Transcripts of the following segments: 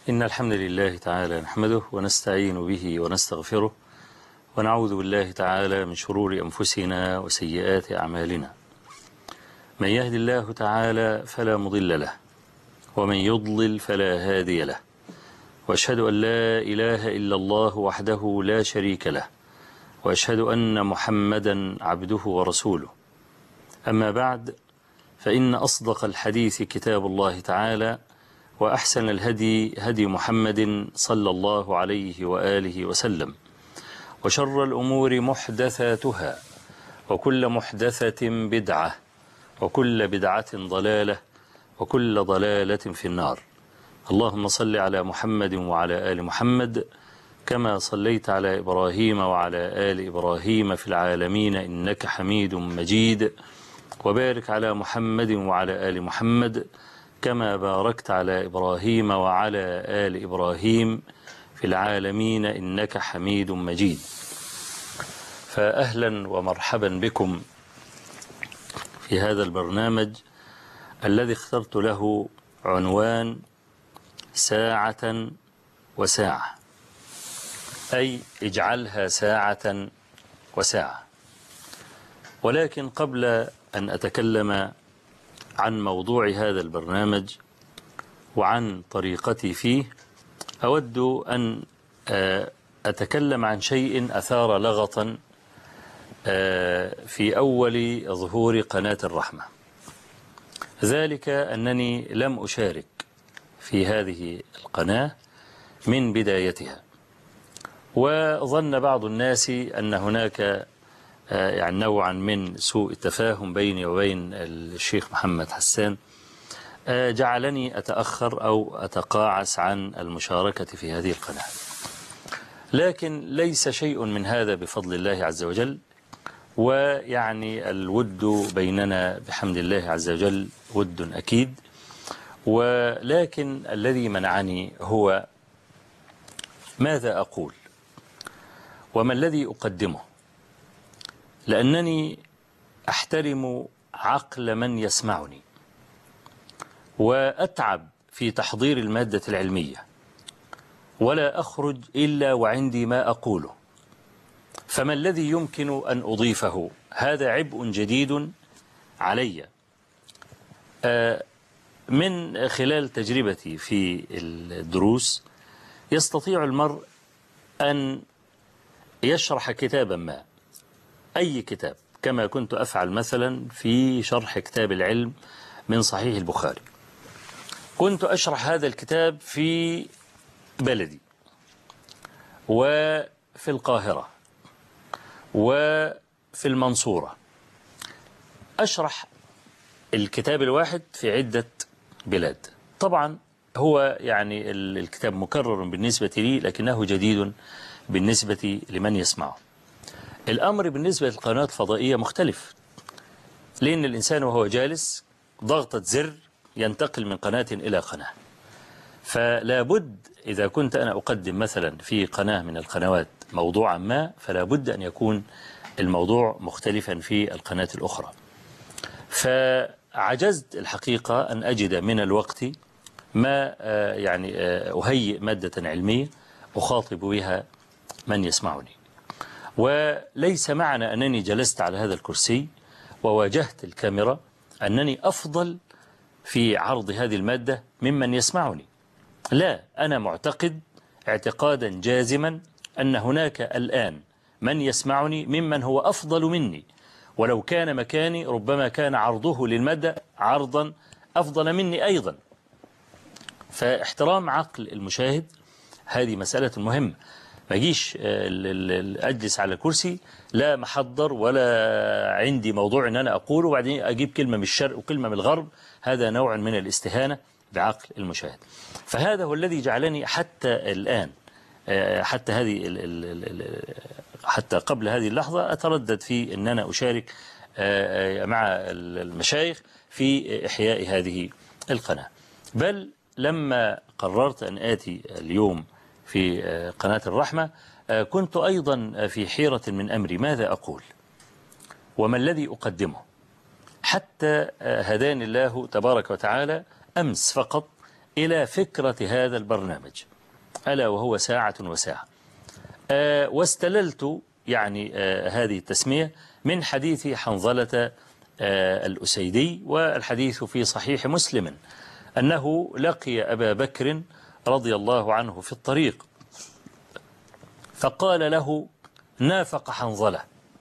إن الحمد لله تعالى نحمده ونستعين به ونستغفره ونعوذ بالله تعالى من شرور أنفسنا وسيئات أعمالنا من يهد الله تعالى فلا مضل له ومن يضلل فلا هادي له وأشهد أن لا إله إلا الله وحده لا شريك له وأشهد أن محمدا عبده ورسوله أما بعد فإن أصدق الحديث كتاب الله تعالى وأحسن الهدي هدي محمد صلى الله عليه وآله وسلم وشر الأمور محدثاتها وكل محدثة بدعة وكل بدعة ضلالة وكل ضلالة في النار اللهم صل على محمد وعلى آل محمد كما صليت على إبراهيم وعلى آل إبراهيم في العالمين إنك حميد مجيد وبارك على محمد وعلى آل محمد كما باركت على إبراهيم وعلى آل إبراهيم في العالمين إنك حميد مجيد فأهلا ومرحبا بكم في هذا البرنامج الذي اخترت له عنوان ساعة وساعة أي اجعلها ساعة وساعة ولكن قبل أن أتكلم عن موضوع هذا البرنامج وعن طريقتي فيه أود أن أتكلم عن شيء أثار لغطا في أول ظهور قناة الرحمة ذلك أنني لم أشارك في هذه القناة من بدايتها وظن بعض الناس أن هناك يعني نوعا من سوء التفاهم بيني وبين الشيخ محمد حسان جعلني أتأخر أو أتقاعس عن المشاركة في هذه القناة لكن ليس شيء من هذا بفضل الله عز وجل ويعني الود بيننا بحمد الله عز وجل ود أكيد ولكن الذي منعني هو ماذا أقول وما الذي أقدمه لأنني أحترم عقل من يسمعني وأتعب في تحضير المادة العلمية ولا أخرج إلا وعندي ما أقوله فما الذي يمكن أن أضيفه هذا عبء جديد علي من خلال تجربتي في الدروس يستطيع المرء أن يشرح كتابا ما أي كتاب كما كنت أفعل مثلا في شرح كتاب العلم من صحيح البخاري كنت أشرح هذا الكتاب في بلدي وفي القاهرة وفي المنصورة أشرح الكتاب الواحد في عدة بلاد طبعا هو يعني الكتاب مكرر بالنسبة لي لكنه جديد بالنسبة لمن يسمعه الأمر بالنسبة للقناة الفضائية مختلف لأن الإنسان وهو جالس ضغطة زر ينتقل من قناة إلى قناة فلا بد إذا كنت أنا أقدم مثلا في قناة من القنوات موضوعا ما فلا بد أن يكون الموضوع مختلفا في القناة الأخرى فعجزت الحقيقة أن أجد من الوقت ما يعني أهيئ مادة علمية أخاطب بها من يسمعني وليس معنى أنني جلست على هذا الكرسي وواجهت الكاميرا أنني أفضل في عرض هذه المادة ممن يسمعني لا أنا معتقد اعتقادا جازما أن هناك الآن من يسمعني ممن هو أفضل مني ولو كان مكاني ربما كان عرضه للمادة عرضا أفضل مني أيضا فاحترام عقل المشاهد هذه مسألة مهمة ما اجيش أجلس على كرسي لا محضر ولا عندي موضوع أن أنا أقوله وبعدين أجيب كلمة من الشرق وكلمة من الغرب هذا نوع من الاستهانة بعقل المشاهد فهذا هو الذي جعلني حتى الآن حتى هذه حتى قبل هذه اللحظة أتردد في أن أنا أشارك مع المشايخ في إحياء هذه القناة بل لما قررت أن آتي اليوم في قناة الرحمة كنت أيضا في حيرة من أمري ماذا أقول وما الذي أقدمه حتى هداني الله تبارك وتعالى أمس فقط إلى فكرة هذا البرنامج ألا وهو ساعة وساعة آه واستللت يعني آه هذه التسمية من حديث حنظلة آه الأسيدي والحديث في صحيح مسلم أنه لقي أبا بكر رضي الله عنه في الطريق فقال له نافق حنظلة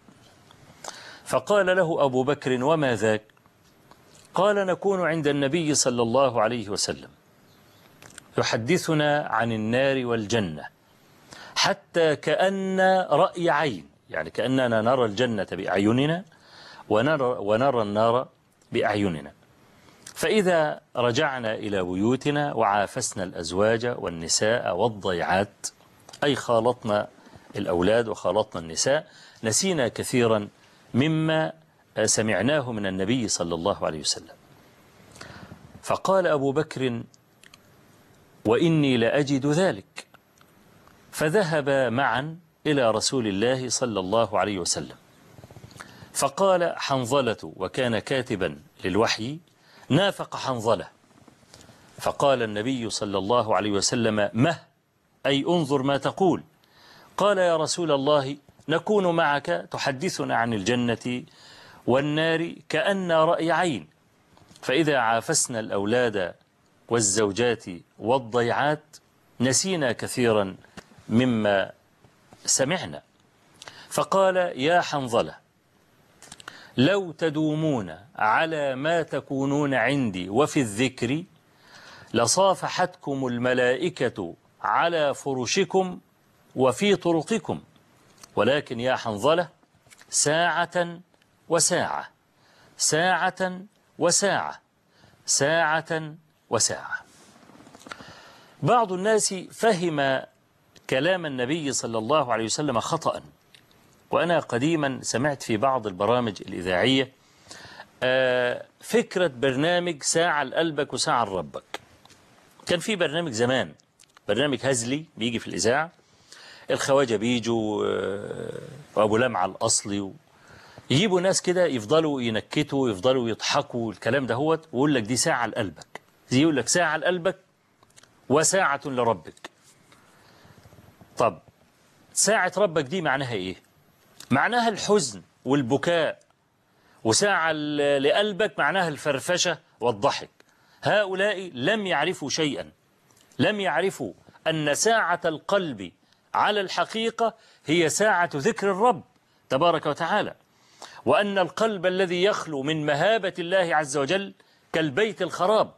فقال له أبو بكر وما ذاك قال نكون عند النبي صلى الله عليه وسلم يحدثنا عن النار والجنة حتى كأن رأي عين يعني كأننا نرى الجنة بأعيننا ونرى, ونرى النار بأعيننا فإذا رجعنا إلى بيوتنا وعافسنا الأزواج والنساء والضيعات أي خالطنا الأولاد وخالطنا النساء نسينا كثيرا مما سمعناه من النبي صلى الله عليه وسلم فقال أبو بكر وإني لأجد ذلك فذهب معا إلى رسول الله صلى الله عليه وسلم فقال حنظلة وكان كاتبا للوحي نافق حنظلة فقال النبي صلى الله عليه وسلم مه أي انظر ما تقول قال يا رسول الله نكون معك تحدثنا عن الجنة والنار كأن رأي عين فإذا عافسنا الأولاد والزوجات والضيعات نسينا كثيرا مما سمعنا فقال يا حنظلة لو تدومون على ما تكونون عندي وفي الذكر لصافحتكم الملائكة على فرشكم وفي طرقكم ولكن يا حنظلة ساعة وساعة ساعة وساعة ساعة وساعة بعض الناس فهم كلام النبي صلى الله عليه وسلم خطأ وأنا قديما سمعت في بعض البرامج الإذاعية فكرة برنامج ساعة لقلبك وساعة لربك كان في برنامج زمان برنامج هزلي بيجي في الإذاعة الخواجة بيجوا وأبو لمعة الأصلي يجيبوا ناس كده يفضلوا ينكتوا يفضلوا يضحكوا الكلام ده هوت ويقول لك دي ساعة لقلبك زي يقول لك ساعة لقلبك وساعة لربك طب ساعة ربك دي معناها ايه معناها الحزن والبكاء وساعة لقلبك معناها الفرفشة والضحك هؤلاء لم يعرفوا شيئا لم يعرفوا أن ساعة القلب على الحقيقة هي ساعة ذكر الرب تبارك وتعالى وأن القلب الذي يخلو من مهابة الله عز وجل كالبيت الخراب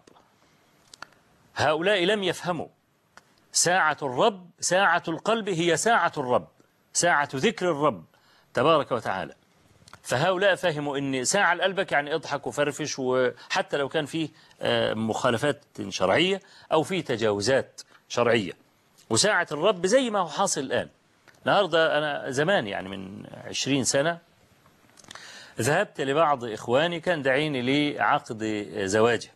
هؤلاء لم يفهموا ساعة الرب ساعة القلب هي ساعة الرب ساعة ذكر الرب تبارك وتعالى فهؤلاء فهموا أن ساعة لقلبك يعني اضحك وفرفش وحتى لو كان فيه مخالفات شرعية أو فيه تجاوزات شرعية وساعة الرب زي ما هو حاصل الآن النهاردة أنا زمان يعني من عشرين سنة ذهبت لبعض إخواني كان دعيني لعقد زواجه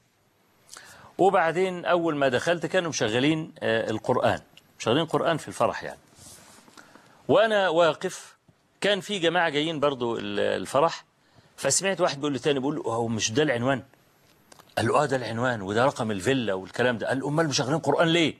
وبعدين أول ما دخلت كانوا مشغلين القرآن مشغلين القرآن في الفرح يعني وأنا واقف كان في جماعة جايين برضو الفرح فسمعت واحد بيقول لتاني بيقول له هو مش ده العنوان قال له اه ده العنوان وده رقم الفيلا والكلام ده قال له امال مشغلين قرآن ليه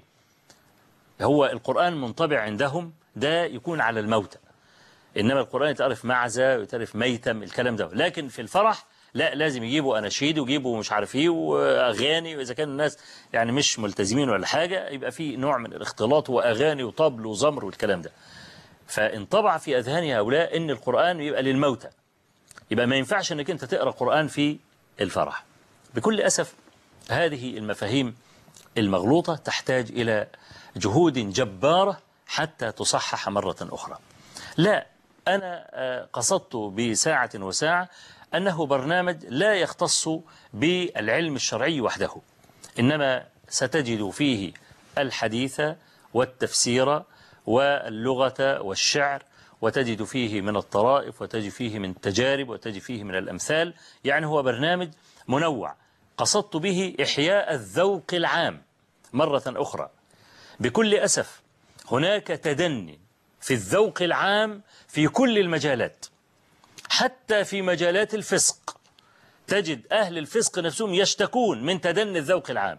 هو القرآن منطبع عندهم ده يكون على الموتى إنما القرآن يتعرف معزة ويتعرف ميتم الكلام ده لكن في الفرح لا لازم يجيبوا أناشيد ويجيبوا مش عارف ايه وأغاني وإذا كان الناس يعني مش ملتزمين ولا حاجة يبقى في نوع من الاختلاط وأغاني وطبل وزمر والكلام ده فانطبع في أذهان هؤلاء إن القرآن يبقى للموتى يبقى ما ينفعش إنك أنت تقرأ قرآن في الفرح بكل أسف هذه المفاهيم المغلوطة تحتاج إلى جهود جبارة حتى تصحح مرة أخرى لا أنا قصدت بساعة وساعة أنه برنامج لا يختص بالعلم الشرعي وحده إنما ستجد فيه الحديث والتفسير واللغة والشعر وتجد فيه من الطرائف وتجد فيه من التجارب وتجد فيه من الأمثال يعني هو برنامج منوع قصدت به إحياء الذوق العام مرة أخرى بكل أسف هناك تدني في الذوق العام في كل المجالات حتى في مجالات الفسق تجد أهل الفسق نفسهم يشتكون من تدني الذوق العام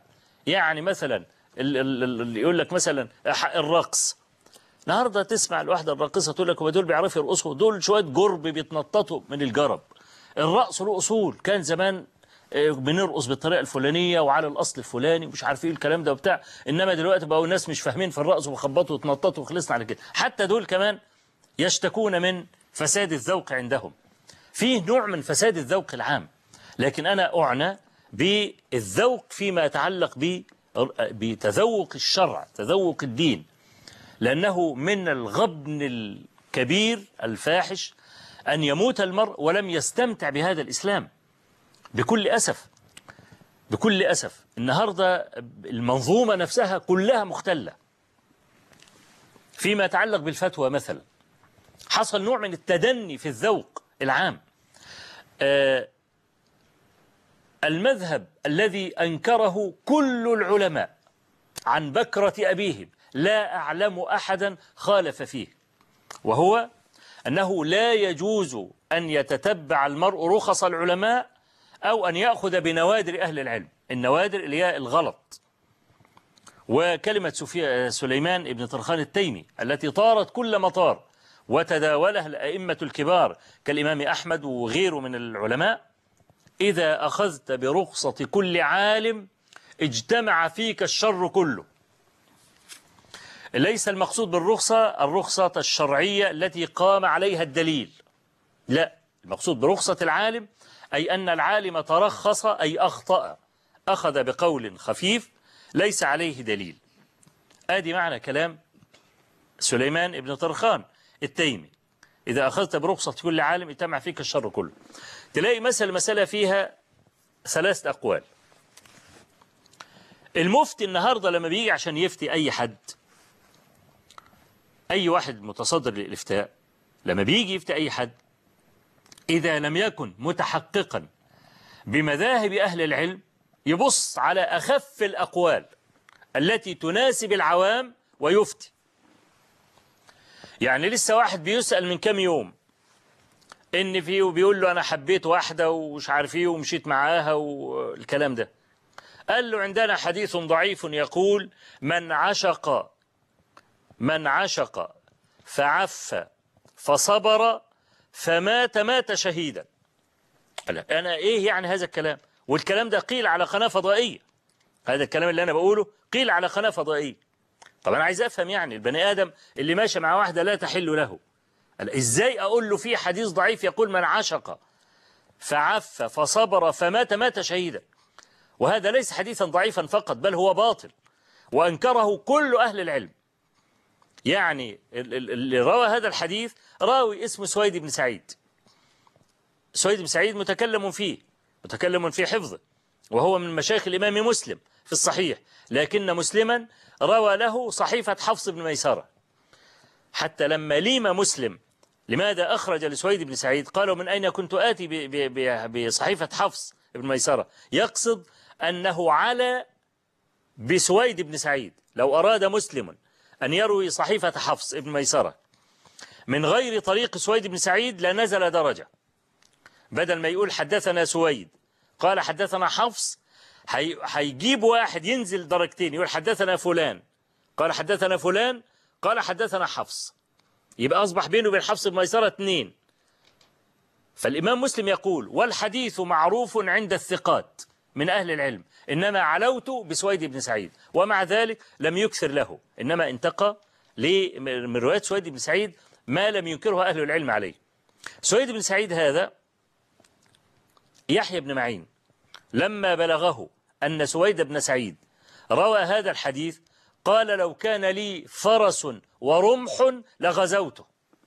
يعني مثلا اللي يقول لك مثلا الرقص النهارده تسمع الواحدة الراقصة تقول لك هو دول بيعرفوا يرقصوا دول شوية جرب بيتنططوا من الجرب الرقص له أصول كان زمان بنرقص بالطريقة الفلانية وعلى الأصل الفلاني مش عارف ايه الكلام ده وبتاع إنما دلوقتي بقوا الناس مش فاهمين في الرقص وخبطوا وتنططوا وخلصنا على كده حتى دول كمان يشتكون من فساد الذوق عندهم فيه نوع من فساد الذوق العام لكن أنا أعنى بالذوق فيما يتعلق بتذوق الشرع تذوق الدين لأنه من الغبن الكبير الفاحش أن يموت المرء ولم يستمتع بهذا الإسلام بكل أسف بكل أسف النهاردة المنظومة نفسها كلها مختلة فيما يتعلق بالفتوى مثلا حصل نوع من التدني في الذوق العام المذهب الذي أنكره كل العلماء عن بكرة أبيهم لا أعلم أحدا خالف فيه وهو أنه لا يجوز أن يتتبع المرء رخص العلماء أو أن يأخذ بنوادر أهل العلم النوادر اللي هي الغلط وكلمة سليمان ابن طرخان التيمي التي طارت كل مطار وتداولها الأئمة الكبار كالإمام أحمد وغيره من العلماء إذا أخذت برخصة كل عالم اجتمع فيك الشر كله ليس المقصود بالرخصة الرخصة الشرعية التي قام عليها الدليل لا المقصود برخصة العالم أي أن العالم ترخص أي أخطأ أخذ بقول خفيف ليس عليه دليل آدي معنى كلام سليمان ابن طرخان التيمي إذا أخذت برخصة كل عالم اجتمع فيك الشر كله تلاقي مثل مسألة فيها ثلاثة أقوال المفتي النهاردة لما بيجي عشان يفتي أي حد أي واحد متصدر للإفتاء لما بيجي يفتي أي حد إذا لم يكن متحققا بمذاهب أهل العلم يبص على أخف الأقوال التي تناسب العوام ويفتي يعني لسه واحد بيسأل من كم يوم إن فيه وبيقول له أنا حبيت واحدة ومش عارف إيه ومشيت معاها والكلام ده قال له عندنا حديث ضعيف يقول من عشق من عشق فعف فصبر فمات مات شهيدا أنا إيه يعني هذا الكلام والكلام ده قيل على قناة فضائية هذا الكلام اللي أنا بقوله قيل على قناة فضائية طب أنا عايز أفهم يعني البني آدم اللي ماشي مع واحدة لا تحل له إزاي أقول له في حديث ضعيف يقول من عشق فعف فصبر فمات مات شهيدا وهذا ليس حديثا ضعيفا فقط بل هو باطل وأنكره كل أهل العلم يعني اللي روى هذا الحديث راوي اسمه سويد بن سعيد سويد بن سعيد متكلم فيه متكلم في حفظه وهو من مشايخ الإمام مسلم في الصحيح لكن مسلما روى له صحيفة حفص بن ميسرة حتى لما ليم مسلم لماذا أخرج لسويد بن سعيد قالوا من أين كنت آتي بصحيفة حفص بن ميسرة يقصد أنه على بسويد بن سعيد لو أراد مسلم أن يروي صحيفة حفص بن ميسرة من غير طريق سويد بن سعيد لنزل درجة بدل ما يقول حدثنا سويد قال حدثنا حفص هيجيب واحد ينزل درجتين يقول حدثنا فلان قال حدثنا فلان قال حدثنا حفص يبقى أصبح بينه وبين حفص بن ميسرة اثنين فالإمام مسلم يقول والحديث معروف عند الثقات من أهل العلم إنما علوت بسويد بن سعيد ومع ذلك لم يكثر له إنما انتقى من رواية سويد بن سعيد ما لم ينكره أهل العلم عليه سويد بن سعيد هذا يحيى بن معين لما بلغه أن سويد بن سعيد روى هذا الحديث قال لو كان لي فرس ورمح لغزوته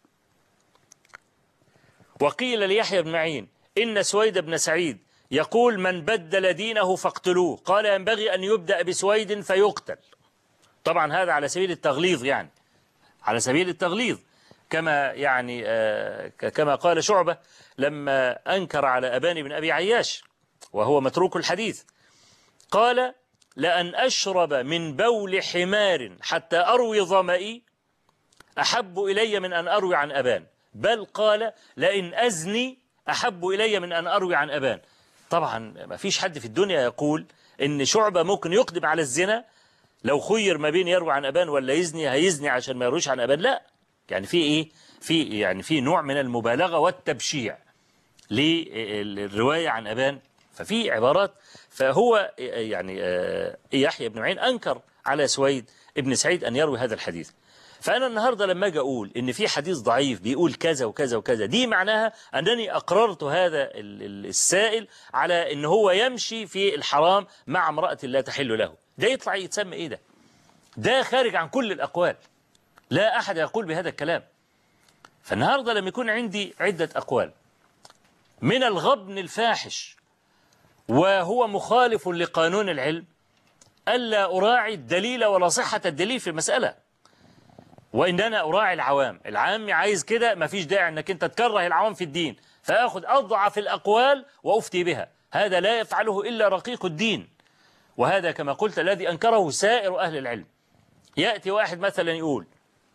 وقيل ليحيى بن معين إن سويد بن سعيد يقول من بدل دينه فاقتلوه قال ينبغي أن يبدأ بسويد فيقتل طبعا هذا على سبيل التغليظ يعني على سبيل التغليظ كما يعني آه كما قال شعبة لما أنكر على أبان بن أبي عياش وهو متروك الحديث قال لأن أشرب من بول حمار حتى أروي ظمئي أحب إلي من أن أروي عن أبان بل قال لئن أزني أحب إلي من أن أروي عن أبان طبعا ما فيش حد في الدنيا يقول ان شعبة ممكن يقدم على الزنا لو خير ما بين يروي عن أبان ولا يزني هيزني عشان ما يرويش عن أبان لا يعني في إيه في يعني في نوع من المبالغة والتبشيع للرواية عن أبان ففي عبارات فهو يعني آه، يحيى بن معين أنكر على سويد ابن سعيد أن يروي هذا الحديث فأنا النهاردة لما أجي أقول إن في حديث ضعيف بيقول كذا وكذا وكذا دي معناها أنني أقررت هذا ال- ال- السائل على إن هو يمشي في الحرام مع امرأة لا تحل له ده يطلع يتسمى إيه ده ده خارج عن كل الأقوال لا أحد يقول بهذا الكلام فالنهاردة لما يكون عندي عدة أقوال من الغبن الفاحش وهو مخالف لقانون العلم ألا أراعي الدليل ولا صحة الدليل في المسألة وإن أنا أراعي العوام العام عايز كده مفيش داعي أنك أنت تكره العوام في الدين فأخذ أضعف الأقوال وأفتي بها هذا لا يفعله إلا رقيق الدين وهذا كما قلت الذي أنكره سائر أهل العلم يأتي واحد مثلا يقول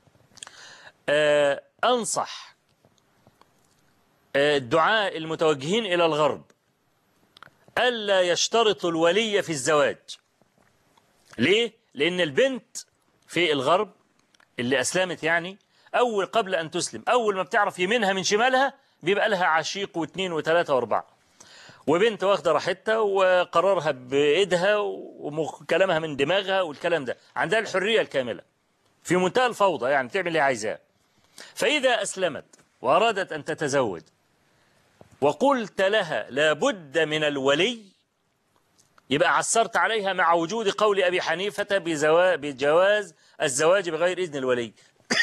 آه أنصح آه الدعاء المتوجهين إلى الغرب ألا يشترط الولي في الزواج ليه؟ لأن البنت في الغرب اللي أسلمت يعني أول قبل أن تسلم أول ما بتعرف يمينها من شمالها بيبقى لها عشيق واثنين وثلاثة واربعة وبنت واخدة راحتها وقرارها بإيدها وكلامها من دماغها والكلام ده عندها الحرية الكاملة في منتهى الفوضى يعني تعمل اللي عايزاه فإذا أسلمت وأرادت أن تتزوج وقلت لها لابد من الولي يبقى عسرت عليها مع وجود قول أبي حنيفة بزوا- بجواز الزواج بغير إذن الولي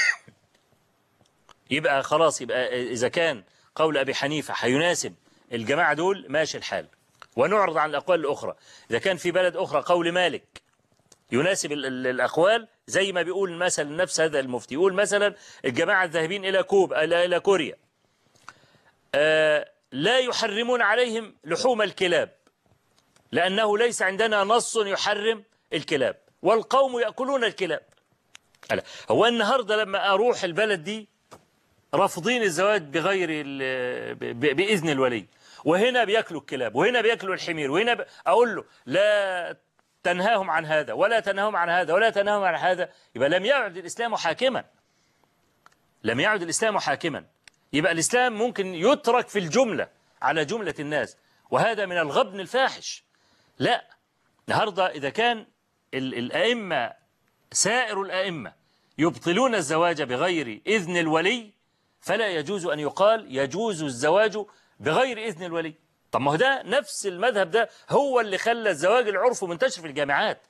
يبقى خلاص يبقى إذا كان قول أبي حنيفة هيناسب الجماعة دول ماشي الحال ونعرض عن الأقوال الأخرى إذا كان في بلد أخرى قول مالك يناسب ال- ال- الأقوال زي ما بيقول مثلا نفس هذا المفتي يقول مثلا الجماعة الذاهبين إلى كوب إلى إلى كوريا آه، لا يحرمون عليهم لحوم الكلاب لأنه ليس عندنا نص يحرم الكلاب والقوم يأكلون الكلاب ألا هو النهاردة لما أروح البلد دي رافضين الزواج بغير ال- ب- ب- بإذن الولي وهنا بياكلوا الكلاب وهنا بياكلوا الحمير وهنا ب... أقول له لا تنهاهم عن هذا ولا تنهاهم عن هذا ولا تنهاهم عن هذا يبقى لم يعد الإسلام حاكما لم يعد الإسلام حاكما يبقى الإسلام ممكن يترك في الجملة على جملة الناس وهذا من الغبن الفاحش لا النهاردة إذا كان ال- الأئمة سائر الأئمة يبطلون الزواج بغير إذن الولي فلا يجوز أن يقال يجوز الزواج بغير إذن الولي طب ما هو ده نفس المذهب ده هو اللي خلى الزواج العرف منتشر في الجامعات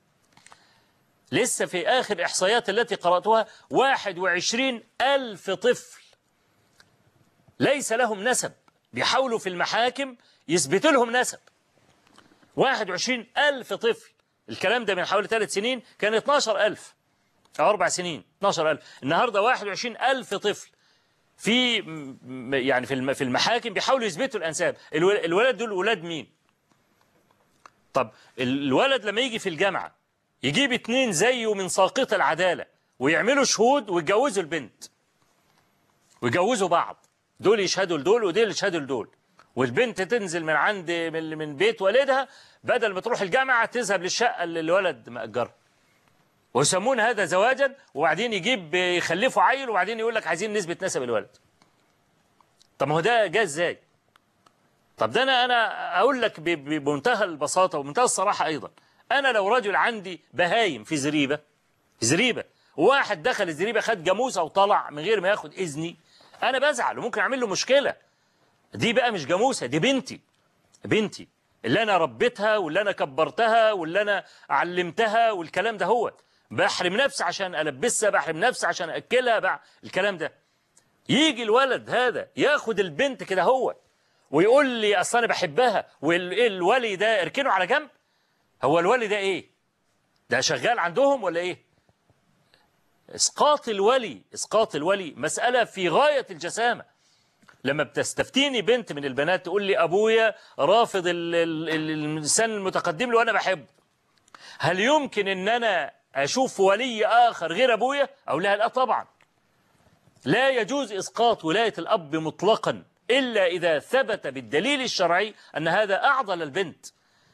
لسه في آخر إحصائيات التي قرأتها 21 ألف طفل ليس لهم نسب بيحاولوا في المحاكم يثبتوا لهم نسب 21 ألف طفل الكلام ده من حوالي ثلاث سنين كان 12 ألف أو أربع سنين 12 ألف النهاردة 21 ألف طفل في م- يعني في الم- في المحاكم بيحاولوا يثبتوا الأنساب الول- الولد دول ولاد مين طب الولد لما يجي في الجامعة يجيب اتنين زيه من ساقط العدالة ويعملوا شهود ويتجوزوا البنت ويجوزوا بعض دول يشهدوا لدول ودول يشهدوا لدول والبنت تنزل من عند من من بيت والدها بدل ما تروح الجامعة تذهب للشقة اللي الولد مأجرها ويسمون هذا زواجا وبعدين يجيب يخلفوا عيل وبعدين يقول لك عايزين نسبة نسب الولد طب ما هو ده جاء ازاي طب ده انا انا اقول لك ب- ب- بمنتهى البساطة ومنتهى الصراحة ايضا انا لو رجل عندي بهايم في زريبة في زريبة واحد دخل الزريبة خد جاموسة وطلع من غير ما ياخد اذني انا بزعل وممكن اعمل له مشكلة دي بقى مش جاموسة دي بنتي بنتي اللي انا ربيتها واللي انا كبرتها واللي انا علمتها والكلام ده هو بحرم نفسي عشان البسها بحرم نفسي عشان اكلها بع... الكلام ده يجي الولد هذا ياخد البنت كده هو ويقول لي اصل انا بحبها والولي ده اركنه على جنب هو الولي ده ايه ده شغال عندهم ولا ايه اسقاط الولي اسقاط الولي مسألة في غاية الجسامة لما بتستفتيني بنت من البنات تقول لي ابويا رافض ال- ال- ال- الانسان المتقدم له وانا بحبه هل يمكن ان انا اشوف ولي اخر غير ابويا او لا لا طبعا لا يجوز اسقاط ولايه الاب مطلقا الا اذا ثبت بالدليل الشرعي ان هذا اعضل البنت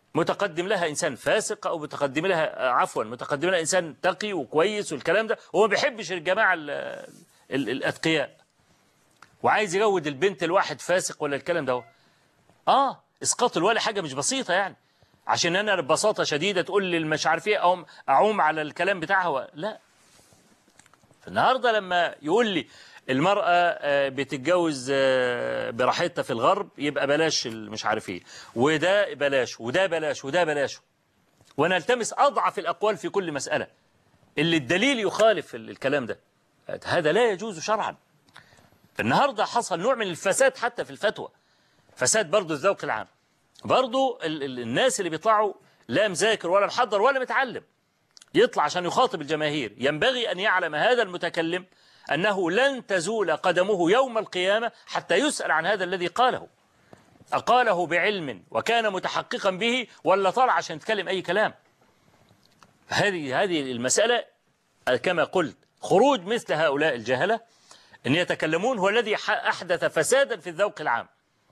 متقدم لها إنسان فاسق أو متقدم لها عفوا متقدم لها إنسان تقي وكويس والكلام ده هو ما بيحبش الجماعة ال ال الأتقياء وعايز يجود البنت الواحد فاسق ولا الكلام ده آه إسقاط الولي حاجة مش بسيطة يعني عشان أنا ببساطة شديدة تقول لي مش عارف إيه أو أعوم على الكلام بتاعها لا النهاردة لما يقول لي المرأة بتتجوز براحتها في الغرب يبقى بلاش مش عارف ايه وده بلاش وده بلاش وده بلاش وانا التمس اضعف الاقوال في كل مسألة اللي الدليل يخالف الكلام ده هذا لا يجوز شرعا النهاردة حصل نوع من الفساد حتى في الفتوى فساد برضو الذوق العام برضو الناس اللي بيطلعوا لا مذاكر ولا محضر ولا متعلم يطلع عشان يخاطب الجماهير ينبغي أن يعلم هذا المتكلم أنه لن تزول قدمه يوم القيامة حتى يسأل عن هذا الذي قاله أقاله بعلم وكان متحققا به ولا طلع عشان يتكلم أي كلام هذه هذه المسألة كما قلت خروج مثل هؤلاء الجهلة أن يتكلمون هو الذي أحدث فسادا في الذوق العام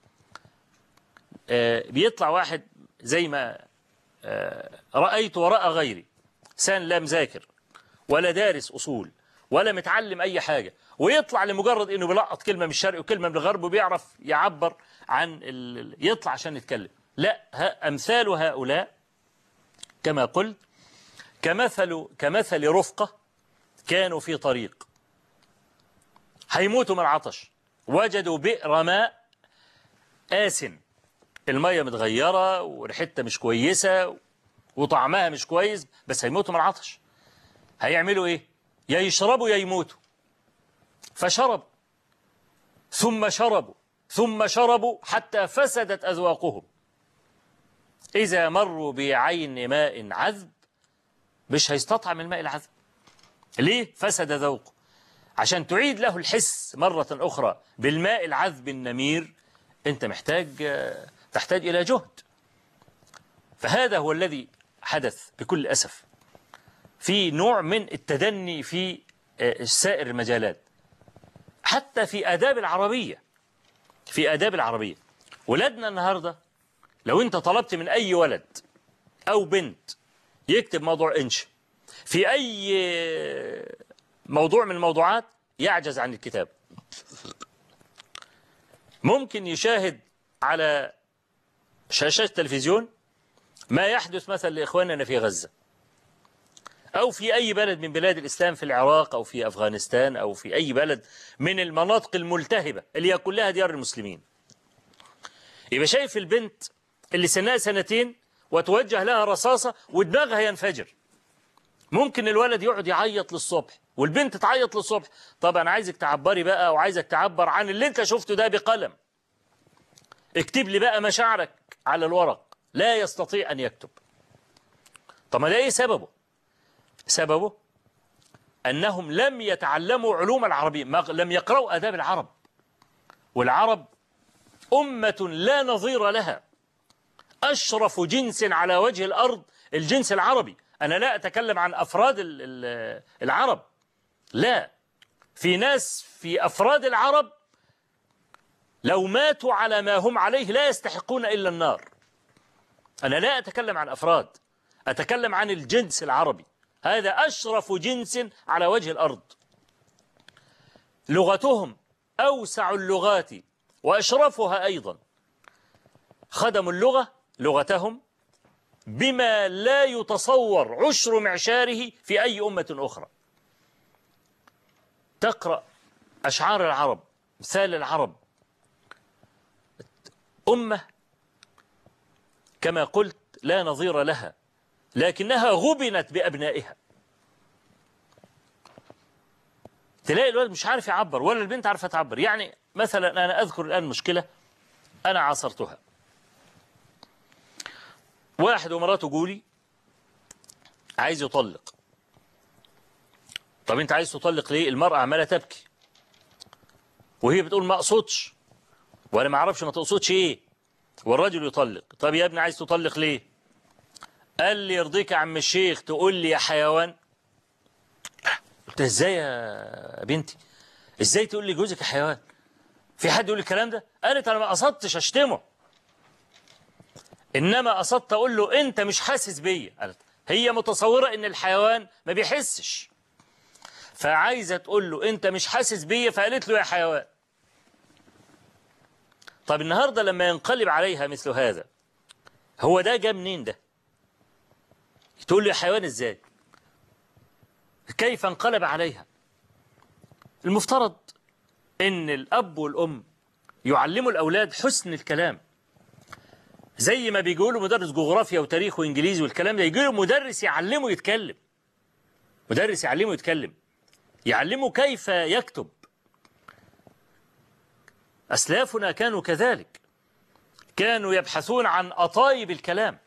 بيطلع واحد زي ما رأيت ورأى غيري سان لا مذاكر ولا دارس أصول ولا متعلم أي حاجة ويطلع لمجرد أنه بيلقط كلمة من الشرق وكلمة من الغرب وبيعرف يعبر عن ال... يطلع عشان يتكلم لا ها أمثال هؤلاء كما قلت كمثل كمثل رفقة كانوا في طريق هيموتوا من العطش وجدوا بئر ماء آسن المية متغيرة وريحتها مش كويسة وطعمها مش كويس بس هيموتوا من العطش هيعملوا ايه يا يشربوا يا يموتوا فشربوا ثم شربوا ثم شربوا حتى فسدت أذواقهم إذا مروا بعين ماء عذب مش هيستطعم الماء العذب ليه فسد ذوقه عشان تعيد له الحس مرة أخرى بالماء العذب النمير أنت محتاج تحتاج إلى جهد فهذا هو الذي حدث بكل أسف في نوع من التدني في سائر المجالات حتى في آداب العربية في آداب العربية ولادنا النهاردة لو أنت طلبت من أي ولد أو بنت يكتب موضوع إنش في أي موضوع من الموضوعات يعجز عن الكتاب ممكن يشاهد على شاشة التلفزيون ما يحدث مثلا لإخواننا في غزة أو في أي بلد من بلاد الإسلام في العراق أو في أفغانستان أو في أي بلد من المناطق الملتهبة اللي هي كلها ديار المسلمين يبقى شايف البنت اللي سنها سنتين وتوجه لها رصاصة ودماغها ينفجر ممكن الولد يقعد يعيط للصبح والبنت تعيط للصبح طبعا عايزك تعبري بقى وعايزك تعبر عن اللي انت شفته ده بقلم اكتب لي بقى مشاعرك على الورق لا يستطيع أن يكتب طب ما ده ايه سببه سببه أنهم لم يتعلموا علوم العربية لم يقرأوا أداب العرب والعرب أمة لا نظير لها أشرف جنس على وجه الأرض الجنس العربي أنا لا أتكلم عن أفراد العرب لا في ناس في أفراد العرب لو ماتوا على ما هم عليه لا يستحقون إلا النار أنا لا أتكلم عن أفراد أتكلم عن الجنس العربي هذا أشرف جنس على وجه الأرض لغتهم أوسع اللغات وأشرفها أيضا خدموا اللغة لغتهم بما لا يتصور عشر معشاره في أي أمة أخرى تقرأ أشعار العرب مثال العرب أمة كما قلت لا نظير لها لكنها غبنت بأبنائها تلاقي الولد مش عارف يعبر ولا البنت عارفة تعبر يعني مثلا أنا أذكر الآن مشكلة أنا عاصرتها واحد ومراته جولي عايز يطلق طب انت عايز تطلق ليه المرأة عمالة تبكي وهي بتقول ما اقصدش وانا ما اعرفش ما تقصدش ايه والرجل يطلق طب يا ابني عايز تطلق ليه قال لي يرضيك يا عم الشيخ تقول لي يا حيوان قلت ازاي يا بنتي ازاي تقول لي جوزك يا حيوان في حد يقول الكلام ده قالت انا ما قصدتش اشتمه إنما قصدت أقول له أنت مش حاسس بيا قالت هي متصورة إن الحيوان ما بيحسش فعايزة تقول له أنت مش حاسس بيا فقالت له يا حيوان طب النهاردة لما ينقلب عليها مثل هذا هو ده جا منين ده تقول له يا حيوان ازاي كيف انقلب عليها المفترض ان الاب والام يعلموا الاولاد حسن الكلام زي ما بيقولوا مدرس جغرافيا وتاريخ وانجليزي والكلام ده يجي له مدرس يعلمه يتكلم مدرس يعلمه يتكلم يعلمه كيف يكتب أسلافنا كانوا كذلك كانوا يبحثون عن أطايب الكلام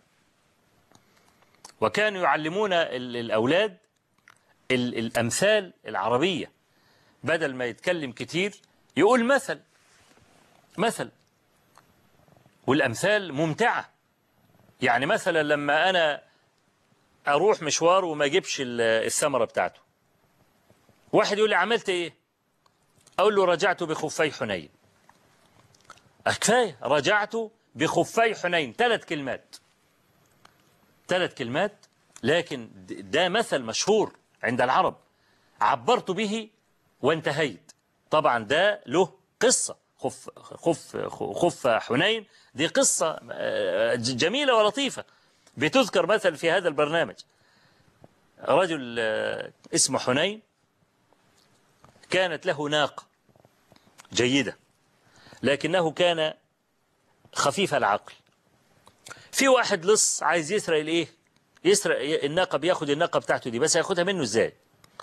وكانوا يعلمون الأولاد الأمثال العربية بدل ما يتكلم كتير يقول مثل مثل والأمثال ممتعة يعني مثلا لما أنا أروح مشوار وما أجيبش الثمرة بتاعته واحد يقول لي عملت إيه أقول له رجعت بخفي حنين كفاية رجعت بخفي حنين ثلاث كلمات ثلاث كلمات لكن ده مثل مشهور عند العرب عبرت به وانتهيت طبعا ده له قصة خف, خف, خف حنين دي قصة جميلة ولطيفة بتذكر مثل في هذا البرنامج رجل اسمه حنين كانت له ناقة جيدة لكنه كان خفيف العقل في واحد لص عايز يسرق الايه يسرق الناقه بياخد الناقه بتاعته دي بس هياخدها منه ازاي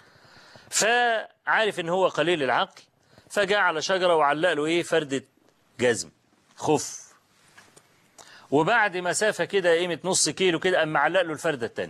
فعارف ان هو قليل العقل فجاء على شجره وعلق له ايه فرده جزم خف وبعد مسافه كده قيمه نص كيلو كده اما علق له الفرده الثانيه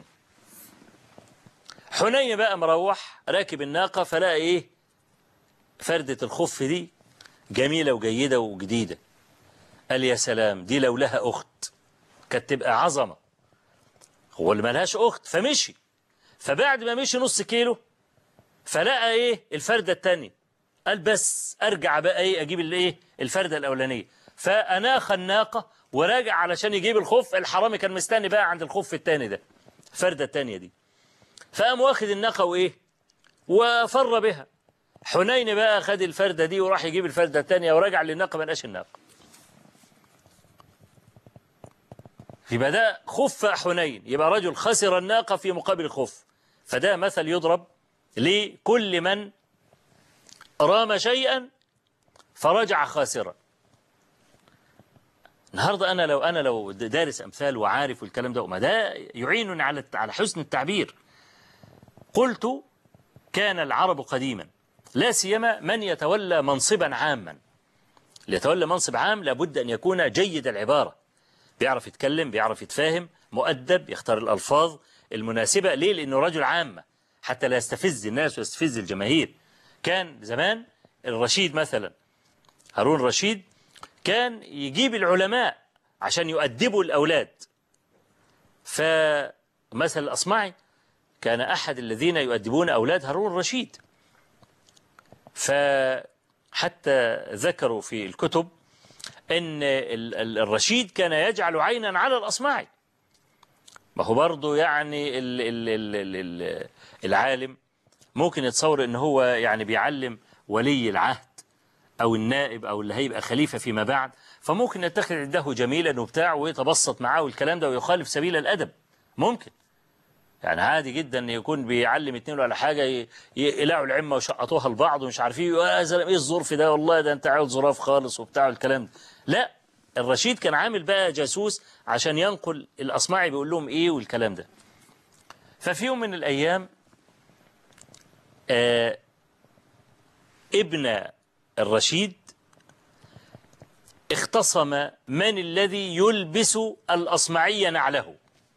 حنين بقى مروح راكب الناقه فلقى ايه فرده الخف دي جميله وجيده وجديده قال يا سلام دي لو لها أخت كانت تبقى عظمة هو اللي ملهاش أخت فمشي فبعد ما مشي نص كيلو فلقى إيه الفردة التانية قال بس أرجع بقى إيه أجيب الإيه الفردة الأولانية فأناخ الناقة وراجع علشان يجيب الخف الحرامي كان مستني بقى عند الخف التاني ده الفردة التانية دي فقام واخد الناقة وإيه وفر بها حنين بقى خد الفردة دي وراح يجيب الفردة التانية ورجع للناقة ما لقاش الناقة يبقى ده خف حنين يبقى رجل خسر الناقة في مقابل الخف فده مثل يضرب لكل من رام شيئا فرجع خاسرا النهارده انا لو انا لو دارس امثال وعارف الكلام ده وما ده يعينني على على حسن التعبير قلت كان العرب قديما لا سيما من يتولى منصبا عاما ليتولى منصب عام لابد ان يكون جيد العباره بيعرف يتكلم بيعرف يتفاهم مؤدب يختار الألفاظ المناسبة ليه لأنه رجل عامة حتى لا يستفز الناس ويستفز الجماهير كان زمان الرشيد مثلا هارون الرشيد كان يجيب العلماء عشان يؤدبوا الأولاد فمثل الأصمعي كان أحد الذين يؤدبون أولاد هارون الرشيد فحتى ذكروا في الكتب ان الرشيد كان يجعل عينا على الاصمعي ما هو برضه يعني ال ال ال ال ال العالم ممكن يتصور ان هو يعني بيعلم ولي العهد او النائب او اللي هيبقى خليفه فيما بعد فممكن يتخذ عنده جميلا وبتاع ويتبسط معاه والكلام ده ويخالف سبيل الادب ممكن يعني عادي جدا ان يكون بيعلم اتنين ولا حاجه يقلعوا العمه وشقطوها لبعض ومش عارفين يا زلمه ايه الظرف ده والله ده انت عاوز ظراف خالص وبتاع الكلام ده لا الرشيد كان عامل بقى جاسوس عشان ينقل الاصمعي بيقول لهم ايه والكلام ده ففي يوم من الايام آه ابن الرشيد اختصم من الذي يلبس الاصمعي نعله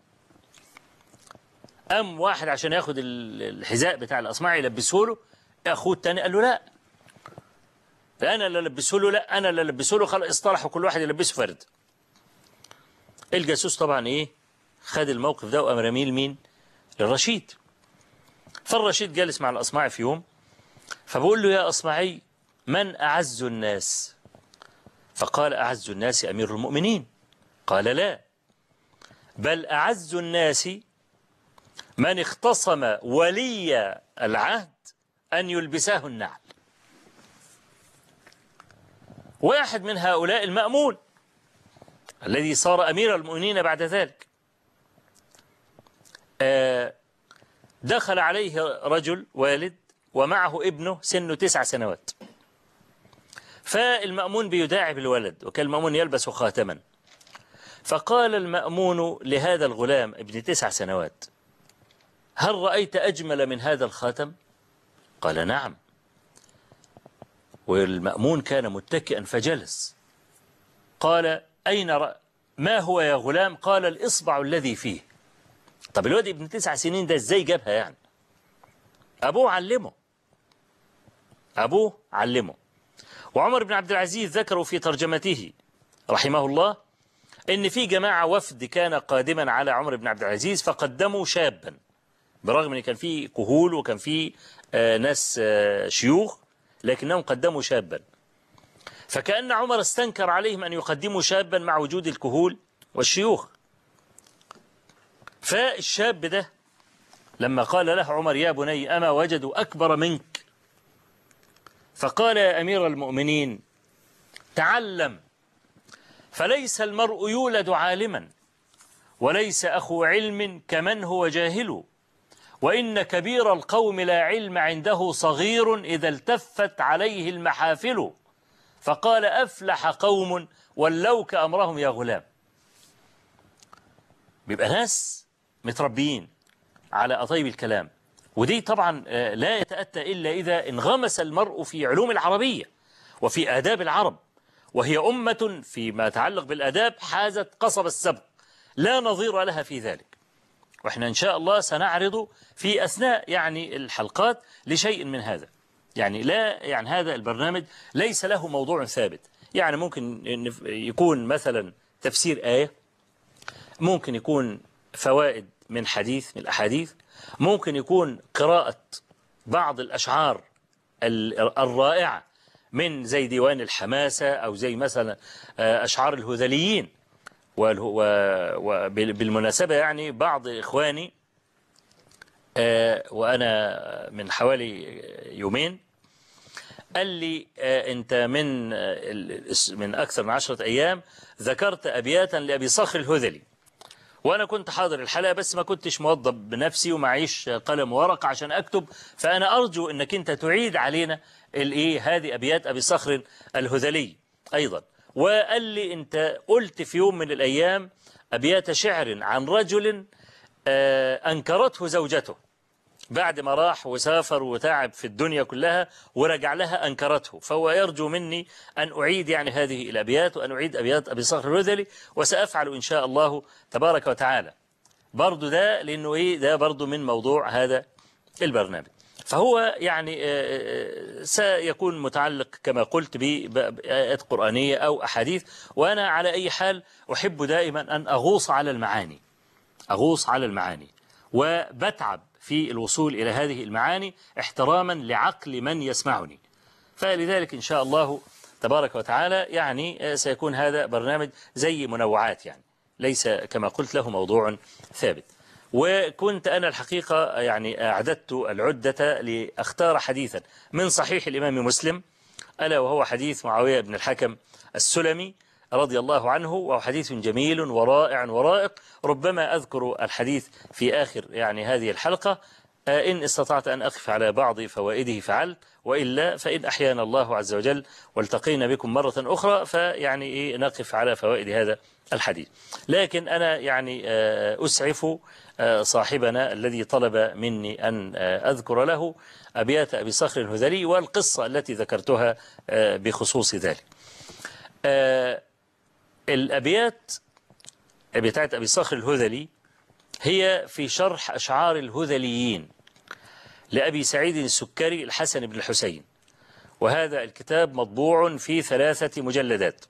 قام واحد عشان ياخد الحذاء بتاع الاصمعي يلبسه له اخوه التاني قال له لا انا اللي البسه له لا انا اللي البسه له خلاص اصطلحوا كل واحد يلبسه فرد الجاسوس طبعا ايه خد الموقف ده وقام رميه لمين للرشيد فالرشيد جالس مع الاصمعي في يوم فبقول له يا اصمعي من اعز الناس فقال اعز الناس امير المؤمنين قال لا بل أعز الناس من اختصم ولي العهد أن يلبسه النعل واحد من هؤلاء المأمون الذي صار أمير المؤمنين بعد ذلك دخل عليه رجل والد ومعه ابنه سنه تسع سنوات فالمأمون بيداعب الولد وكان المأمون يلبس خاتما فقال المأمون لهذا الغلام ابن تسع سنوات هل رأيت أجمل من هذا الخاتم قال نعم والمأمون كان متكئا فجلس قال أين رأ... ما هو يا غلام قال الإصبع الذي فيه طب الواد ابن تسع سنين ده ازاي جابها يعني أبوه علمه أبوه علمه وعمر بن عبد العزيز ذكروا في ترجمته رحمه الله ان في جماعة وفد كان قادما على عمر بن عبد العزيز فقدموا شابا برغم ان كان في كهول وكان في آه ناس آه شيوخ لكنهم قدموا شابا فكأن عمر استنكر عليهم أن يقدموا شابا مع وجود الكهول والشيوخ فالشاب ده لما قال له عمر يا بني أما وجدوا أكبر منك فقال يا أمير المؤمنين تعلم فليس المرء يولد عالما وليس أخو علم كمن هو جاهل وإن كبير القوم لا علم عنده صغير إذا التفت عليه المحافل فقال أفلح قوم ولوك أمرهم يا غلام بيبقى ناس متربيين على أطيب الكلام ودي طبعا لا يتأتى إلا إذا انغمس المرء في علوم العربية وفي آداب العرب وهي أمة فيما يتعلق بالآداب حازت قصب السبق لا نظير لها في ذلك وإحنا إن شاء الله سنعرض في أثناء يعني الحلقات لشيء من هذا يعني لا يعني هذا البرنامج ليس له موضوع ثابت يعني ممكن يكون مثلا تفسير آية ممكن يكون فوائد من حديث من الأحاديث ممكن يكون قراءة بعض الأشعار الرائعة من زي ديوان الحماسة أو زي مثلا أشعار الهذليين وبالمناسبة يعني بعض إخواني وأنا من حوالي يومين قال لي أنت من من أكثر من عشرة أيام ذكرت أبياتا لأبي صخر الهذلي وأنا كنت حاضر الحلقة بس ما كنتش موظب بنفسي ومعيش قلم ورقة عشان أكتب فأنا أرجو أنك أنت تعيد علينا الإيه هذه أبيات أبي صخر الهذلي أيضا وقال لي أنت قلت في يوم من الأيام أبيات شعر عن رجل أنكرته زوجته بعد ما راح وسافر وتعب في الدنيا كلها ورجع لها أنكرته فهو يرجو مني أن أعيد يعني هذه الأبيات وأن أعيد أبيات أبي صخر الرذلي وسأفعل إن شاء الله تبارك وتعالى برضو ده لأنه إيه ده برضو من موضوع هذا البرنامج فهو يعني سيكون متعلق كما قلت بآيات قرآنية أو أحاديث وأنا على أي حال أحب دائما أن أغوص على المعاني أغوص على المعاني وبتعب في الوصول إلى هذه المعاني احتراما لعقل من يسمعني فلذلك إن شاء الله تبارك وتعالى يعني سيكون هذا برنامج زي منوعات يعني ليس كما قلت له موضوع ثابت وكنت أنا الحقيقة يعني أعددت العدة لأختار حديثا من صحيح الإمام مسلم ألا وهو حديث معاوية بن الحكم السلمي رضي الله عنه وهو حديث جميل ورائع ورائق ربما أذكر الحديث في آخر يعني هذه الحلقة إن استطعت أن أقف على بعض فوائده فعلت وإلا فإن أحيانا الله عز وجل والتقينا بكم مرة أخرى فيعني إيه نقف على فوائد هذا الحديث لكن أنا يعني أسعف صاحبنا الذي طلب مني أن أذكر له أبيات أبي صخر الهذلي والقصة التي ذكرتها بخصوص ذلك الأبيات بتاعت أبي صخر الهذلي هي في شرح أشعار الهذليين لأبي سعيد السكري الحسن بن الحسين وهذا الكتاب مطبوع في ثلاثة مجلدات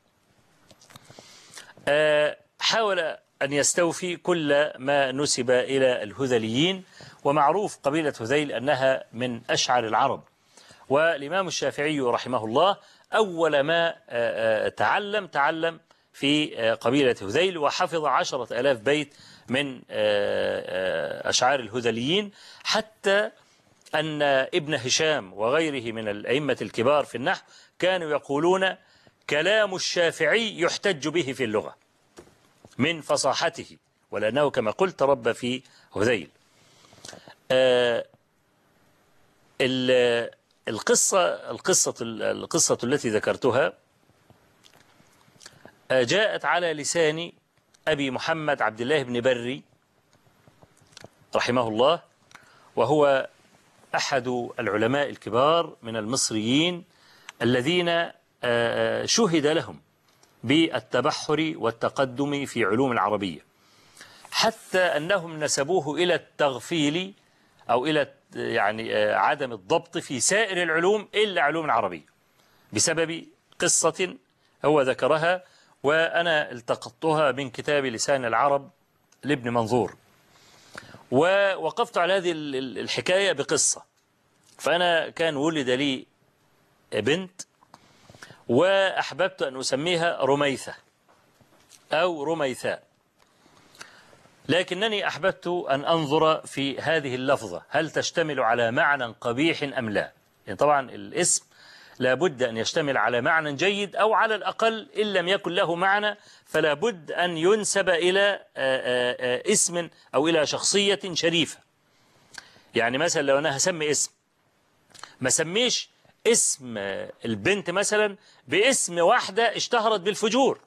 حاول أن يستوفي كل ما نسب إلى الهذليين ومعروف قبيلة هذيل أنها من أشعر العرب والإمام الشافعي رحمه الله أول ما تعلم تعلم في قبيلة هذيل وحفظ عشرة ألاف بيت من أشعار الهذليين حتى أن ابن هشام وغيره من الأئمة الكبار في النحو كانوا يقولون كلام الشافعي يحتج به في اللغة من فصاحته ولأنه كما قلت رب في هذيل القصة القصة القصة التي ذكرتها جاءت على لسان أبي محمد عبد الله بن بري رحمه الله وهو أحد العلماء الكبار من المصريين الذين شهد لهم بالتبحر والتقدم في علوم العربية حتى أنهم نسبوه إلى التغفيل أو إلى يعني عدم الضبط في سائر العلوم إلا علوم العربية بسبب قصة هو ذكرها وأنا التقطتها من كتاب لسان العرب لابن منظور ووقفت على هذه الحكاية بقصة فأنا كان ولد لي بنت وأحببت أن أسميها رميثة أو رميثاء لكنني أحببت أن أنظر في هذه اللفظة هل تشتمل على معنى قبيح أم لا يعني طبعا الاسم لابد أن يشتمل على معنى جيد أو على الأقل إن لم يكن له معنى فلا بد أن ينسب إلى اسم أو إلى شخصية شريفة يعني مثلا لو أنا هسمي اسم ما سميش اسم البنت مثلا باسم واحدة اشتهرت بالفجور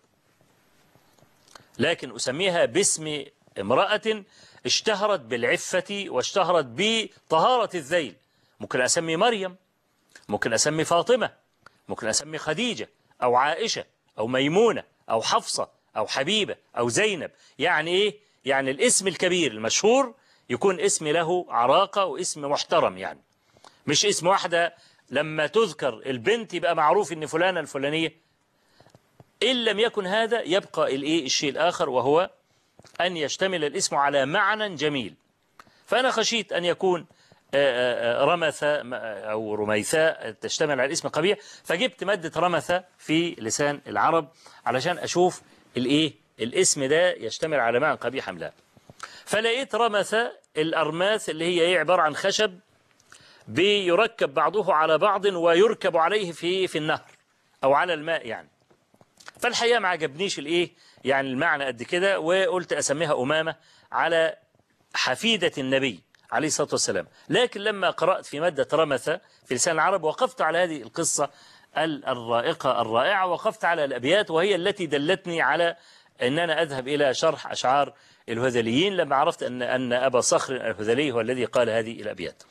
لكن أسميها باسم امرأة اشتهرت بالعفة واشتهرت بطهارة الذيل ممكن أسمي مريم ممكن أسمي فاطمة ممكن أسمي خديجة أو عائشة أو ميمونة أو حفصة أو حبيبة أو زينب يعني إيه؟ يعني الاسم الكبير المشهور يكون اسم له عراقة واسم محترم يعني مش اسم واحدة لما تذكر البنت يبقى معروف ان فلانة الفلانية إن لم يكن هذا يبقى الإيه الشيء الآخر وهو أن يشتمل الاسم على معنى جميل فأنا خشيت أن يكون رمثة أو رميثاء تشتمل على الاسم قبيح فجبت مادة رمثة في لسان العرب علشان أشوف الإيه الاسم ده يشتمل على معنى قبيح أم لا فلقيت رمثة الأرماث اللي هي عبارة عن خشب بيركب بعضه على بعض ويركب عليه في في النهر أو على الماء يعني فالحقيقة ما عجبنيش الإيه يعني المعنى قد كده وقلت أسميها أمامة على حفيدة النبي عليه الصلاة والسلام لكن لما قرأت في مادة رمثة في لسان العرب وقفت على هذه القصة الرائقة الرائعة وقفت على الأبيات وهي التي دلتني على أن أنا أذهب إلى شرح أشعار الهذليين لما عرفت أن أن أبا صخر الهذلي هو الذي قال هذه الأبيات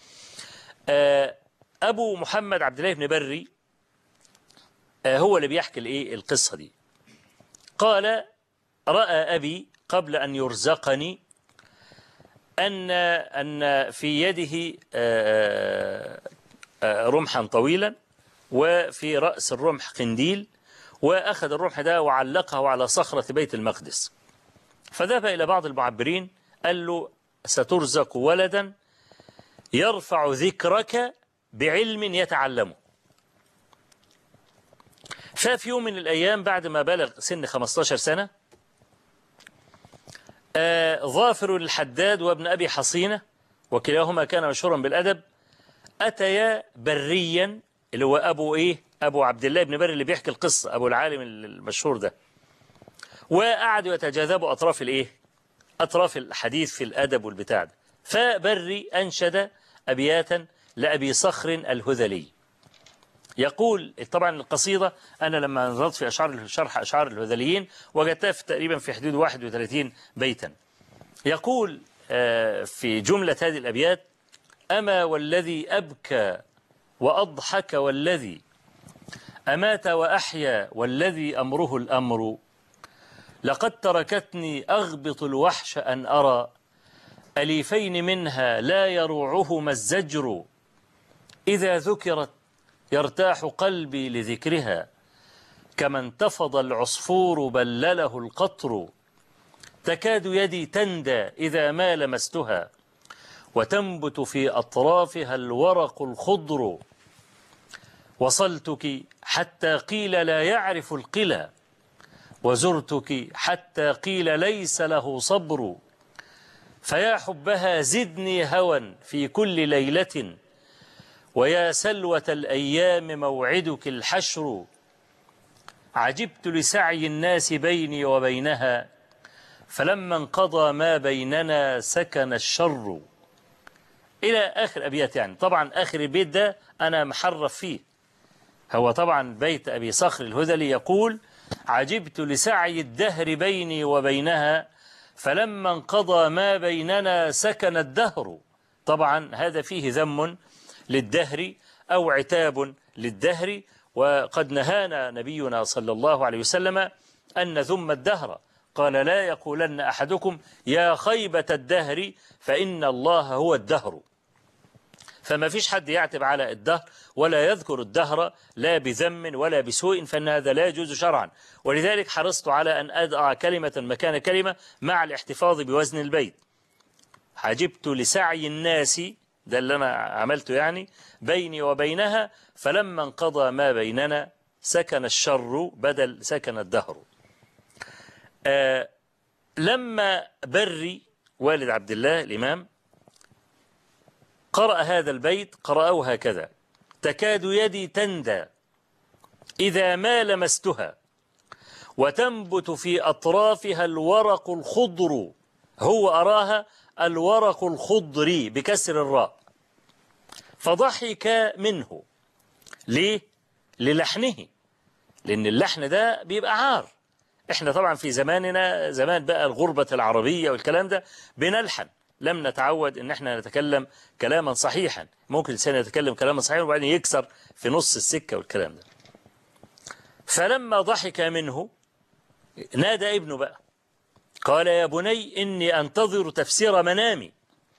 أبو محمد عبد الله بن بري هو اللي بيحكي الإيه القصة دي قال رأى أبي قبل أن يرزقني أن أن في يده رمحا طويلا وفي رأس الرمح قنديل وأخذ الرمح ده وعلقه على صخرة بيت المقدس فذهب إلى بعض المعبرين قال له سترزق ولدا يرفع ذكرك بعلم يتعلمه ففي يوم من الأيام بعد ما بلغ سن 15 سنة آه ظافر الحداد وابن أبي حصينة وكلاهما كان مشهورا بالأدب أتيا بريا اللي هو أبو إيه أبو عبد الله بن بري اللي بيحكي القصة أبو العالم المشهور ده وقعدوا يتجاذبوا أطراف الإيه أطراف الحديث في الأدب والبتاع ده فبري أنشد أبياتا لأبي صخر الهذلي يقول طبعا القصيدة أنا لما نظرت في أشعار شرح أشعار الهذليين وجدتها في تقريبا في حدود 31 بيتا يقول في جملة هذه الأبيات أما والذي أبكى وأضحك والذي أمات وأحيا والذي أمره الأمر لقد تركتني أغبط الوحش أن أرى أليفين منها لا يروعهما الزجر إذا ذكرت يرتاح قلبي لذكرها كما انتفض العصفور بلله القطر تكاد يدي تندى إذا ما لمستها وتنبت في أطرافها الورق الخضر وصلتك حتى قيل لا يعرف القلى وزرتك حتى قيل ليس له صبر فيا حبها زدني هوى في كل ليلة ويا سلوة الأيام موعدك الحشر عجبت لسعي الناس بيني وبينها فلما انقضى ما بيننا سكن الشر إلى آخر أبيات يعني طبعا آخر البيت ده أنا محرف فيه هو طبعا بيت أبي صخر الهذلي يقول عجبت لسعي الدهر بيني وبينها فلما انقضى ما بيننا سكن الدهر طبعا هذا فيه ذم للدهر أو عتاب للدهر وقد نهانا نبينا صلى الله عليه وسلم أن ذم الدهر قال لا يقولن أحدكم يا خيبة الدهر فإن الله هو الدهر فما فيش حد يعتب على الدهر ولا يذكر الدهر لا بذم ولا بسوء فإن هذا لا يجوز شرعا ولذلك حرصت على أن أضع كلمة مكان كلمة مع الاحتفاظ بوزن البيت عجبت لسعي الناس ده اللي أنا عملته يعني بيني وبينها فلما انقضى ما بيننا سكن الشر بدل سكن الدهر آه لما بري والد عبد الله الإمام قرأ هذا البيت قرأه هكذا تكاد يدي تندى إذا ما لمستها وتنبت في أطرافها الورق الخضر هو أراها الورق الخضر بكسر الراء فضحك منه ليه؟ للحنه لأن اللحن ده بيبقى عار احنا طبعا في زماننا زمان بقى الغربة العربية والكلام ده بنلحن لم نتعود ان احنا نتكلم كلاما صحيحا ممكن الانسان يتكلم كلاما صحيحا وبعدين يكسر في نص السكة والكلام ده فلما ضحك منه نادى ابنه بقى قال يا بني إني أنتظر تفسير منامي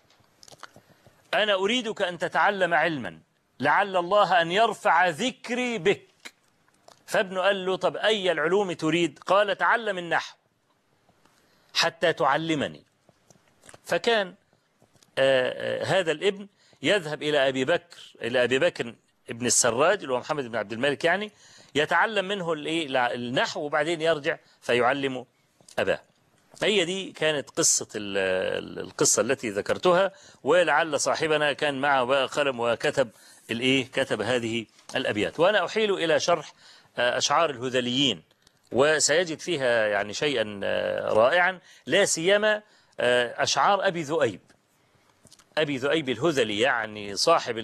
أنا أريدك أن تتعلم علما لعل الله أن يرفع ذكري بك فابنه قال له طب أي العلوم تريد قال تعلم النحو حتى تعلمني فكان آآ آآ هذا الابن يذهب إلى أبي بكر إلى أبي بكر ابن السراج اللي هو محمد بن عبد الملك يعني يتعلم منه النحو وبعدين يرجع فيعلم أباه هي دي كانت قصة القصة التي ذكرتها ولعل صاحبنا كان معه بقى قلم وكتب الايه كتب هذه الأبيات وأنا أحيل إلى شرح أشعار الهذليين وسيجد فيها يعني شيئا رائعا لا سيما أشعار أبي ذؤيب أبي ذؤيب الهذلي يعني صاحب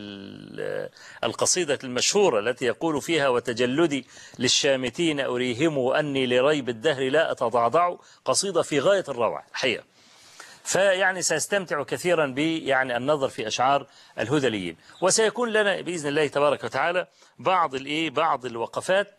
القصيدة المشهورة التي يقول فيها وتجلدي للشامتين أريهم أني لريب الدهر لا أتضعضع قصيدة في غاية الروعة الحقيقة فيعني سأستمتع كثيرا ب يعني النظر في أشعار الهذليين وسيكون لنا بإذن الله تبارك وتعالى بعض الإيه بعض الوقفات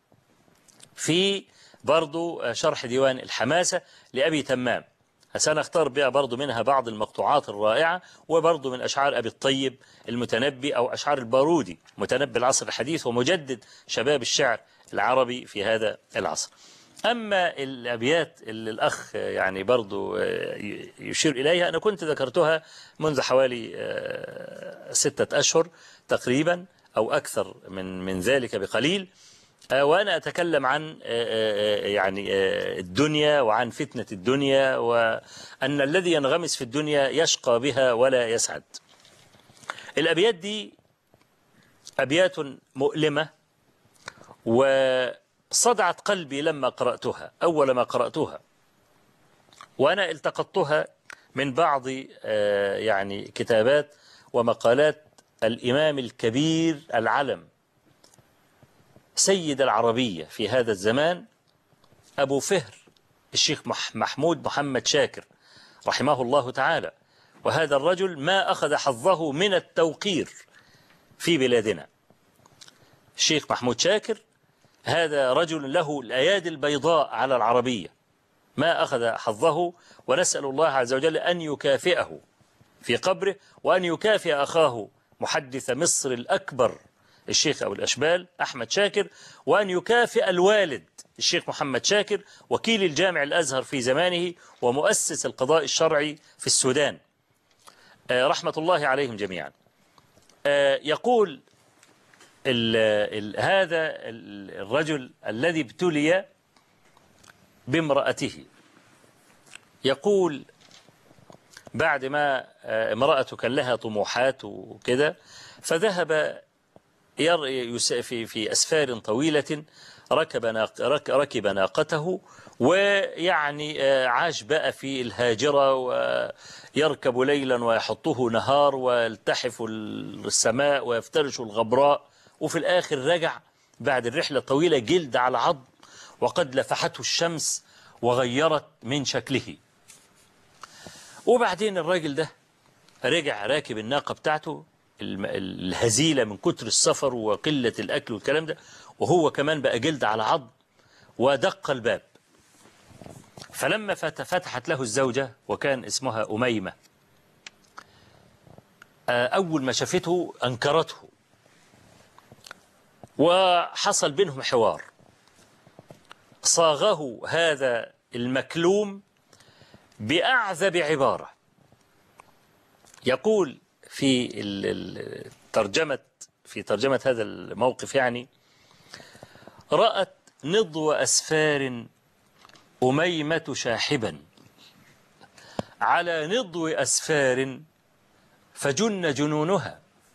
في برضو شرح ديوان الحماسة لأبي تمام سنختار بها برضو منها بعض المقطوعات الرائعة وبرضو من أشعار أبي الطيب المتنبي أو أشعار البارودي متنبي العصر الحديث ومجدد شباب الشعر العربي في هذا العصر أما الأبيات اللي الأخ يعني برضو يشير إليها أنا كنت ذكرتها منذ حوالي ستة أشهر تقريبا أو أكثر من من ذلك بقليل وأنا أتكلم عن يعني الدنيا وعن فتنة الدنيا وأن الذي ينغمس في الدنيا يشقى بها ولا يسعد الأبيات دي أبيات مؤلمة وصدعت قلبي لما قرأتها أول ما قرأتها وأنا التقطتها من بعض يعني كتابات ومقالات الإمام الكبير العلم سيد العربية في هذا الزمان أبو فهر الشيخ محمود محمد شاكر رحمه الله تعالى وهذا الرجل ما أخذ حظه من التوقير في بلادنا الشيخ محمود شاكر هذا رجل له الأيادي البيضاء على العربية ما أخذ حظه ونسأل الله عز وجل أن يكافئه في قبره وأن يكافئ أخاه محدث مصر الأكبر الشيخ أبو الأشبال أحمد شاكر وأن يكافئ الوالد الشيخ محمد شاكر وكيل الجامع الأزهر في زمانه ومؤسس القضاء الشرعي في السودان رحمة الله عليهم جميعا يقول ال ال هذا الرجل الذي ابتلي بامرأته يقول بعد ما آه، امرأته كان لها طموحات وكده فذهب ير يس- في في أسفار طويلة ركب ناق رك- ركب ناقته ويعني آه، عاش بقى في الهاجرة ويركب ليلا ويحطه نهار ويلتحف السماء ويفترش الغبراء وفي الآخر رجع بعد الرحلة الطويلة جلد على عظم وقد لفحته الشمس وغيرت من شكله وبعدين الراجل ده رجع راكب الناقة بتاعته الم- الهزيلة من كتر السفر وقلة الأكل والكلام ده وهو كمان بقى جلد على عظم ودق الباب فلما فت- فتحت له الزوجة وكان اسمها أميمة آه، أول ما شافته أنكرته وحصل بينهم حوار صاغه هذا المكلوم بأعذب عبارة يقول في ال- ال- ترجمة في ترجمة هذا الموقف يعني رأت نضو أسفار أميمة شاحبا على نضو أسفار فجن جنونها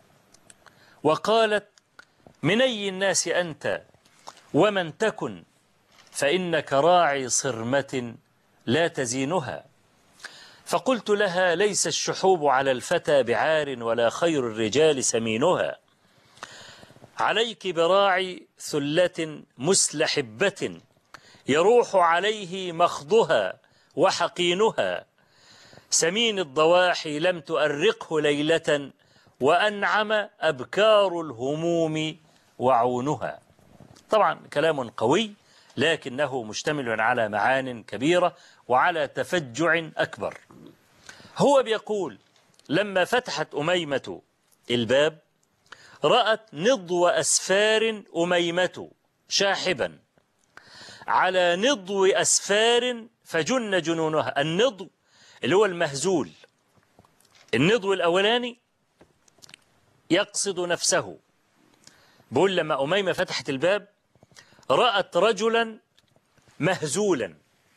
وقالت من أي الناس أنت ومن تكن فإنك راعي صرمة لا تزينها فقلت لها ليس الشحوب على الفتى بعار ولا خير الرجال سمينها عليك براعي ثلة مسلحبة يروح عليه مخضها وحقينها سمين الضواحي لم تؤرقه ليلة وأنعم أبكار الهموم وعونها طبعا كلام قوي لكنه مشتمل على معان كبيرة وعلى تفجع أكبر هو بيقول لما فتحت أميمة الباب رأت نضو أسفار أميمة شاحبا على نضو أسفار فجن جنونها النضو اللي هو المهزول النضو الأولاني يقصد نفسه بقول لما أميمة فتحت الباب رأت رجلا مهزولا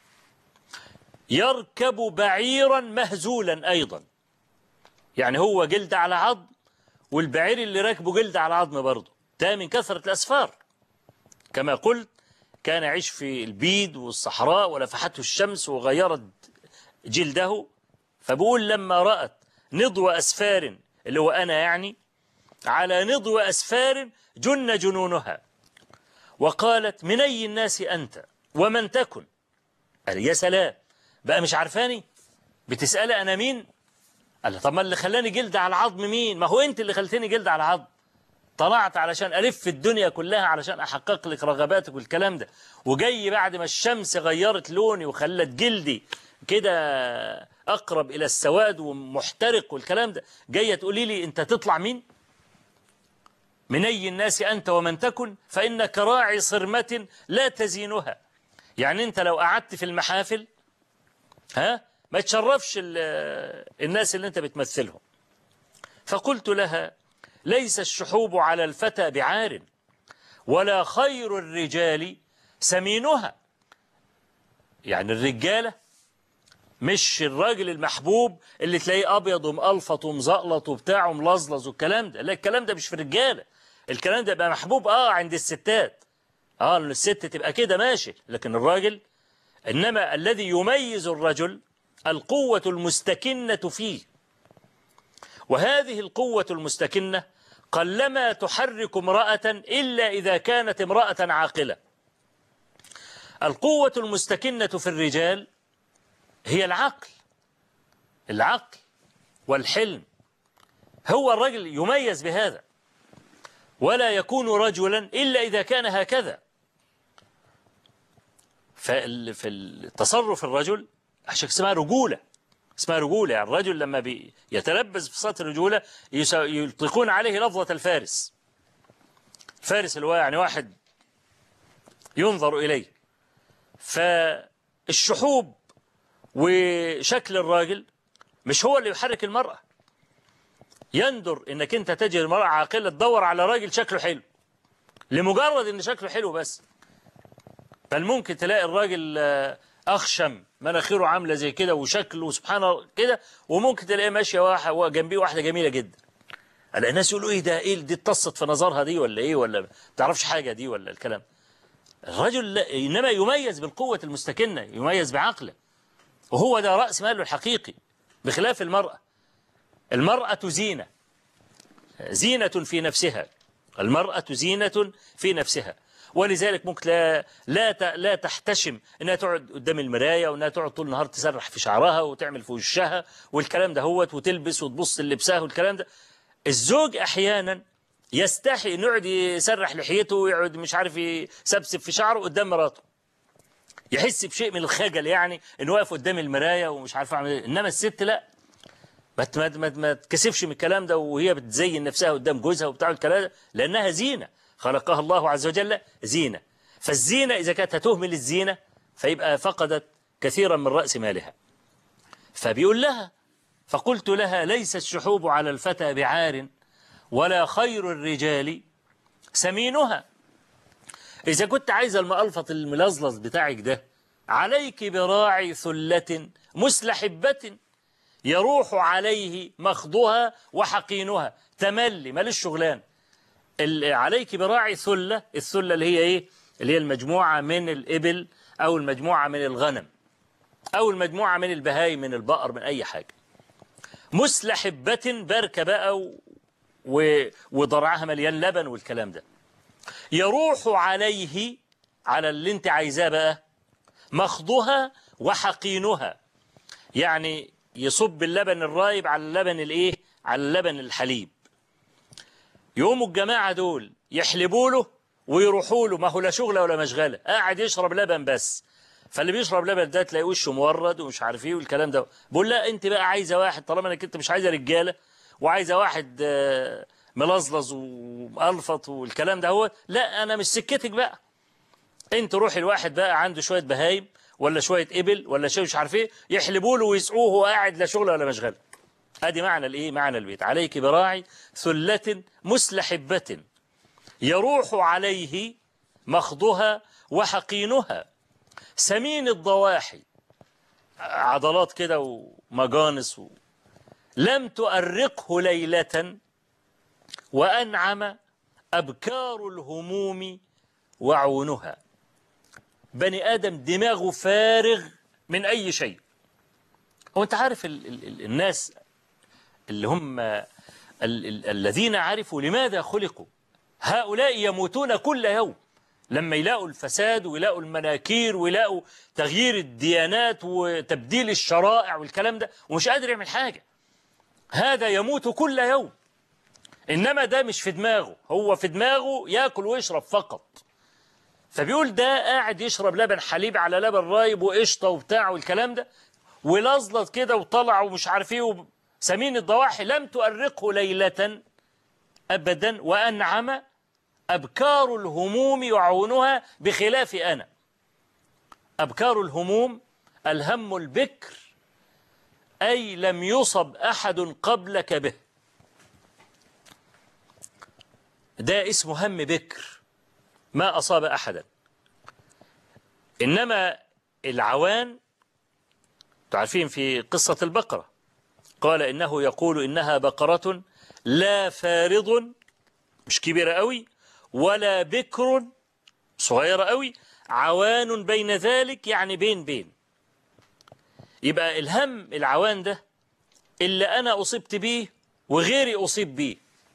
يركب بعيرا مهزولا أيضا يعني هو جلد على عظم والبعير اللي راكبه جلد على عظم برضه ده من كثرة الأسفار كما قلت كان يعيش في البيد والصحراء ولفحته الشمس وغيرت جلده فبقول لما رأت نضو أسفار اللي هو أنا يعني على نضو أسفار جن جنونها وقالت من أي الناس أنت ومن تكن قال يا سلام بقى مش عارفاني بتسأل أنا مين قال لها طب ما اللي خلاني جلد على العظم مين ما هو أنت اللي خلتني جلد على العظم طلعت علشان ألف الدنيا كلها علشان أحقق لك رغباتك والكلام ده وجاي بعد ما الشمس غيرت لوني وخلت جلدي كده أقرب إلى السواد ومحترق والكلام ده جاية تقولي لي أنت تطلع مين من أي الناس أنت ومن تكن فإنك راعي صرمة لا تزينها يعني أنت لو قعدت في المحافل ها ما تشرفش ال- الناس اللي أنت بتمثلهم فقلت لها ليس الشحوب على الفتى بعار ولا خير الرجال سمينها يعني الرجالة مش الراجل المحبوب اللي تلاقيه أبيض ومقلفط ومزقلط وبتاع وملظلظ والكلام ده لا الكلام ده مش في الرجالة الكلام ده يبقى محبوب اه عند الستات اه لأن الست تبقى كده ماشي لكن الراجل إنما الذي يميز الرجل القوة المستكنة فيه وهذه القوة المستكنة قلما تحرك امرأة إلا إذا كانت امرأة عاقلة القوة المستكنة في الرجال هي العقل العقل والحلم هو الرجل يميز بهذا ولا يكون رجلا إلا إذا كان هكذا فال- في التصرف الرجل عشان اسمها رجولة اسمها رجولة يعني الرجل لما بي- يتلبس بصفات الرجولة يس- يطلقون عليه لفظة الفارس الفارس اللي هو يعني واحد ينظر إليه فالشحوب وشكل الراجل مش هو اللي يحرك المرأة يندر انك انت تجد المرأة عاقلة تدور على راجل شكله حلو لمجرد ان شكله حلو بس بل ممكن تلاقي الراجل آه، اخشم مناخيره عاملة زي كده وشكله سبحان الله كده وممكن تلاقيه ماشية واحد وجنبيه واحدة جميلة جدا الاقي الناس يقولوا ايه ده ايه دي اتصت في نظرها دي ولا ايه ولا ما تعرفش حاجة دي ولا الكلام الرجل لا انما يميز بالقوة المستكنة يميز بعقله وهو ده رأس ماله الحقيقي بخلاف المرأة المرأة زينة زينة في نفسها المرأة زينة في نفسها ولذلك ممكن لا لا ت- لا تحتشم انها تقعد قدام المرايه وانها تقعد طول النهار تسرح في شعرها وتعمل في وشها والكلام ده هوت وتلبس وتبص للبسها والكلام ده الزوج احيانا يستحي انه يقعد يسرح لحيته ويقعد مش عارف يسبسب في شعره قدام مراته يحس بشيء من الخجل يعني انه واقف قدام المرايه ومش عارف اعمل ايه انما الست لا ما ت- ما ت- ما ت- ما تكسفش من الكلام ده وهي بتزين نفسها قدام جوزها وبتاع الكلام ده لانها زينه خلقها الله عز وجل زينه فالزينه اذا كانت هتهمل الزينه فيبقى فقدت كثيرا من راس مالها فبيقول لها فقلت لها ليس الشحوب على الفتى بعار ولا خير الرجال سمينها إذا كنت عايزة المألفط الملزلز بتاعك ده عليك براعي ثلة مسلحبة يروح عليه مخضها وحقينها تملي ماليش شغلان ال- عليك براعي ثلة الثلة اللي هي إيه اللي هي المجموعة من الإبل أو المجموعة من الغنم أو المجموعة من البهايم من البقر من أي حاجة مسلحبة بركة بقى و... و... وضرعها مليان لبن والكلام ده يروح عليه على اللي انت عايزاه بقى مخضها وحقينها يعني يصب اللبن الرايب على اللبن الايه على اللبن الحليب يقوموا الجماعة دول يحلبوا له ويروحوا له ما هو لا شغلة ولا مشغلة قاعد يشرب لبن بس فاللي بيشرب لبن ده تلاقي وشه مورد ومش عارف ايه والكلام ده بقول لا انت بقى عايزه واحد طالما انك انت مش عايزه رجاله وعايزه واحد آه، ملظلظ ومقلفط والكلام ده هو لا انا مش سكتك بقى انت روحي الواحد بقى عنده شويه بهايم ولا شويه ابل ولا شيء مش عارف ايه يحلبوا له ويسقوه وهو قاعد لا شغله ولا مشغله ادي معنى الايه معنى البيت عليك براعي ثله مسلحبه يروح عليه مخضها وحقينها سمين الضواحي عضلات كده ومجانس و... لم تؤرقه ليلة وأنعم أبكار الهموم وعونها بني آدم دماغه فارغ من أي شيء هو أنت عارف ال ال ال الناس اللي هم ال ال الذين عرفوا لماذا خلقوا هؤلاء يموتون كل يوم لما يلاقوا الفساد ويلاقوا المناكير ويلاقوا تغيير الديانات وتبديل الشرائع والكلام ده ومش قادر يعمل حاجة هذا يموت كل يوم إنما ده مش في دماغه هو في دماغه يأكل ويشرب فقط فبيقول ده قاعد يشرب لبن حليب على لبن رايب وقشطة وبتاع والكلام ده ولزلط كده وطلع ومش عارف ايه وب- سمين الضواحي لم تؤرقه ليلة أبدا وأنعم أبكار الهموم يعونها بخلاف أنا أبكار الهموم الهم البكر أي لم يصب أحد قبلك به ده اسمه هم بكر ما أصاب أحدا إنما العوان تعرفين في قصة البقرة قال إنه يقول إنها بقرة لا فارض مش كبيرة قوي ولا بكر صغيرة قوي عوان بين ذلك يعني بين بين يبقى الهم العوان ده اللي أنا أصبت به وغيري أصيب به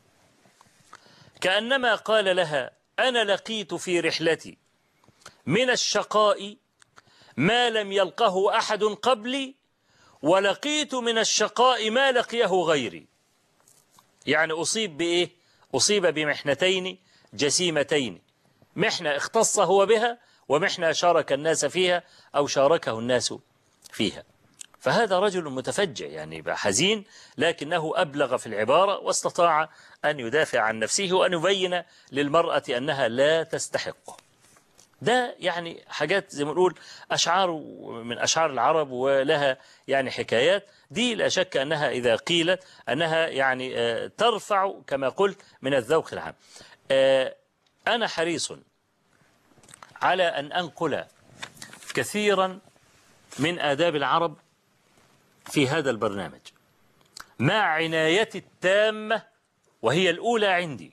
كأنما قال لها أنا لقيت في رحلتي من الشقاء ما لم يلقه أحد قبلي ولقيت من الشقاء ما لقيه غيري يعني أصيب بإيه؟ أصيب بمحنتين جسيمتين محنة اختص هو بها ومحنة شارك الناس فيها أو شاركه الناس فيها فهذا رجل متفجع يعني يبقى حزين لكنه أبلغ في العبارة واستطاع أن يدافع عن نفسه وأن يبين للمرأة أنها لا تستحقه ده يعني حاجات زي ما نقول أشعار من أشعار العرب ولها يعني حكايات دي لا شك أنها إذا قيلت أنها يعني آه، ترفع كما قلت من الذوق العام آه، أنا حريص على أن أنقل كثيرا من آداب العرب في هذا البرنامج مع عنايتي التامة وهي الأولى عندي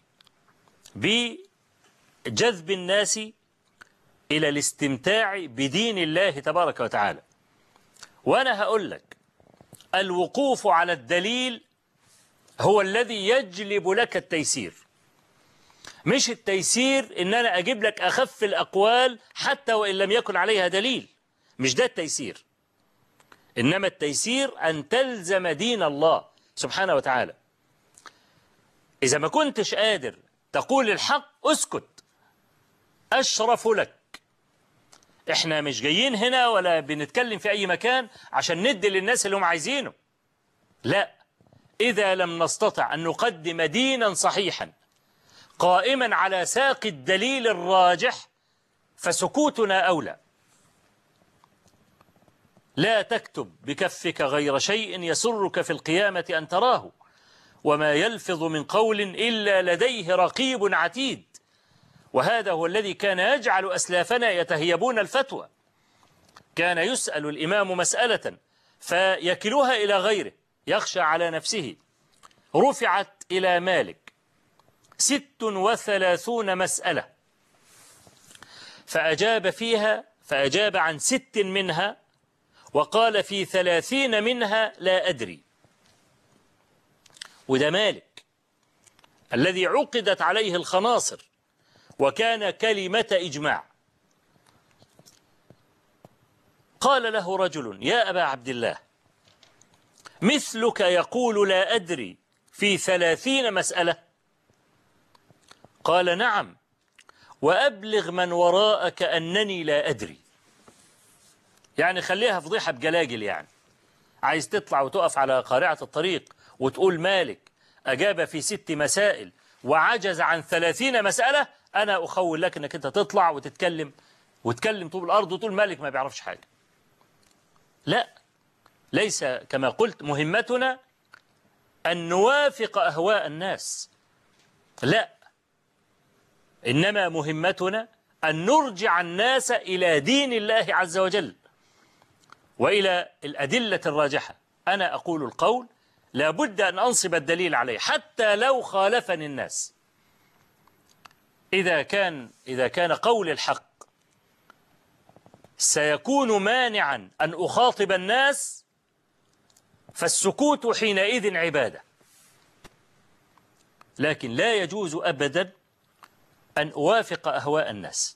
بجذب الناس إلى الاستمتاع بدين الله تبارك وتعالى وأنا هقول لك الوقوف على الدليل هو الذي يجلب لك التيسير مش التيسير ان انا اجيب لك اخف الاقوال حتى وان لم يكن عليها دليل مش ده التيسير انما التيسير ان تلزم دين الله سبحانه وتعالى اذا ما كنتش قادر تقول الحق اسكت اشرف لك احنا مش جايين هنا ولا بنتكلم في اي مكان عشان ندي للناس اللي هم عايزينه لا اذا لم نستطع ان نقدم دينا صحيحا قائما على ساق الدليل الراجح فسكوتنا أولى لا تكتب بكفك غير شيء يسرك في القيامة أن تراه وما يلفظ من قول إلا لديه رقيب عتيد وهذا هو الذي كان يجعل أسلافنا يتهيبون الفتوى كان يسأل الإمام مسألة فيكلها إلى غيره يخشى على نفسه رفعت إلى مالك ست وثلاثون مسألة فأجاب فيها فأجاب عن ست منها وقال في ثلاثين منها لا أدري وده مالك الذي عقدت عليه الخناصر وكان كلمة إجماع قال له رجل يا أبا عبد الله مثلك يقول لا أدري في ثلاثين مسألة قال نعم وأبلغ من وراءك أنني لا أدري يعني خليها فضيحة بجلاجل يعني عايز تطلع وتقف على قارعة الطريق وتقول مالك أجاب في ست مسائل وعجز عن ثلاثين مسألة أنا أخول لك أنك أنت تطلع وتتكلم وتكلم طول الأرض وتقول مالك ما بيعرفش حاجة لا ليس كما قلت مهمتنا أن نوافق أهواء الناس لا إنما مهمتنا أن نرجع الناس إلى دين الله عز وجل وإلى الأدلة الراجحة أنا أقول القول لابد أن أنصب الدليل عليه حتى لو خالفني الناس إذا كان إذا كان قول الحق سيكون مانعا أن أخاطب الناس فالسكوت حينئذ عبادة لكن لا يجوز أبدا أن أوافق أهواء الناس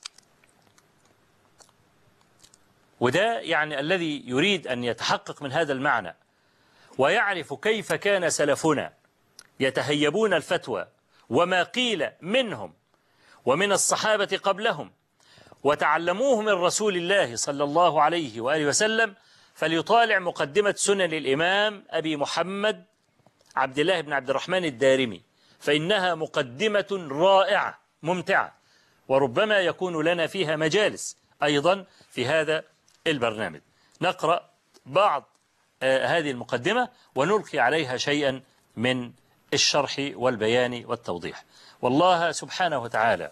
وده يعني الذي يريد أن يتحقق من هذا المعنى ويعرف كيف كان سلفنا يتهيبون الفتوى وما قيل منهم ومن الصحابة قبلهم وتعلموه من رسول الله صلى الله عليه وآله وسلم فليطالع مقدمة سنن الإمام أبي محمد عبد الله بن عبد الرحمن الدارمي فإنها مقدمة رائعة ممتعة وربما يكون لنا فيها مجالس أيضا في هذا البرنامج نقرأ بعض آه هذه المقدمة ونلقي عليها شيئا من الشرح والبيان والتوضيح والله سبحانه وتعالى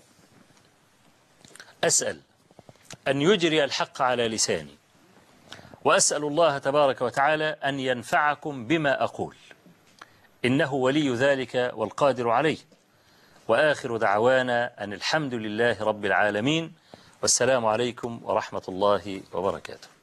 أسأل أن يجري الحق على لساني وأسأل الله تبارك وتعالى أن ينفعكم بما أقول إنه ولي ذلك والقادر عليه وآخر دعوانا أن الحمد لله رب العالمين والسلام عليكم ورحمة الله وبركاته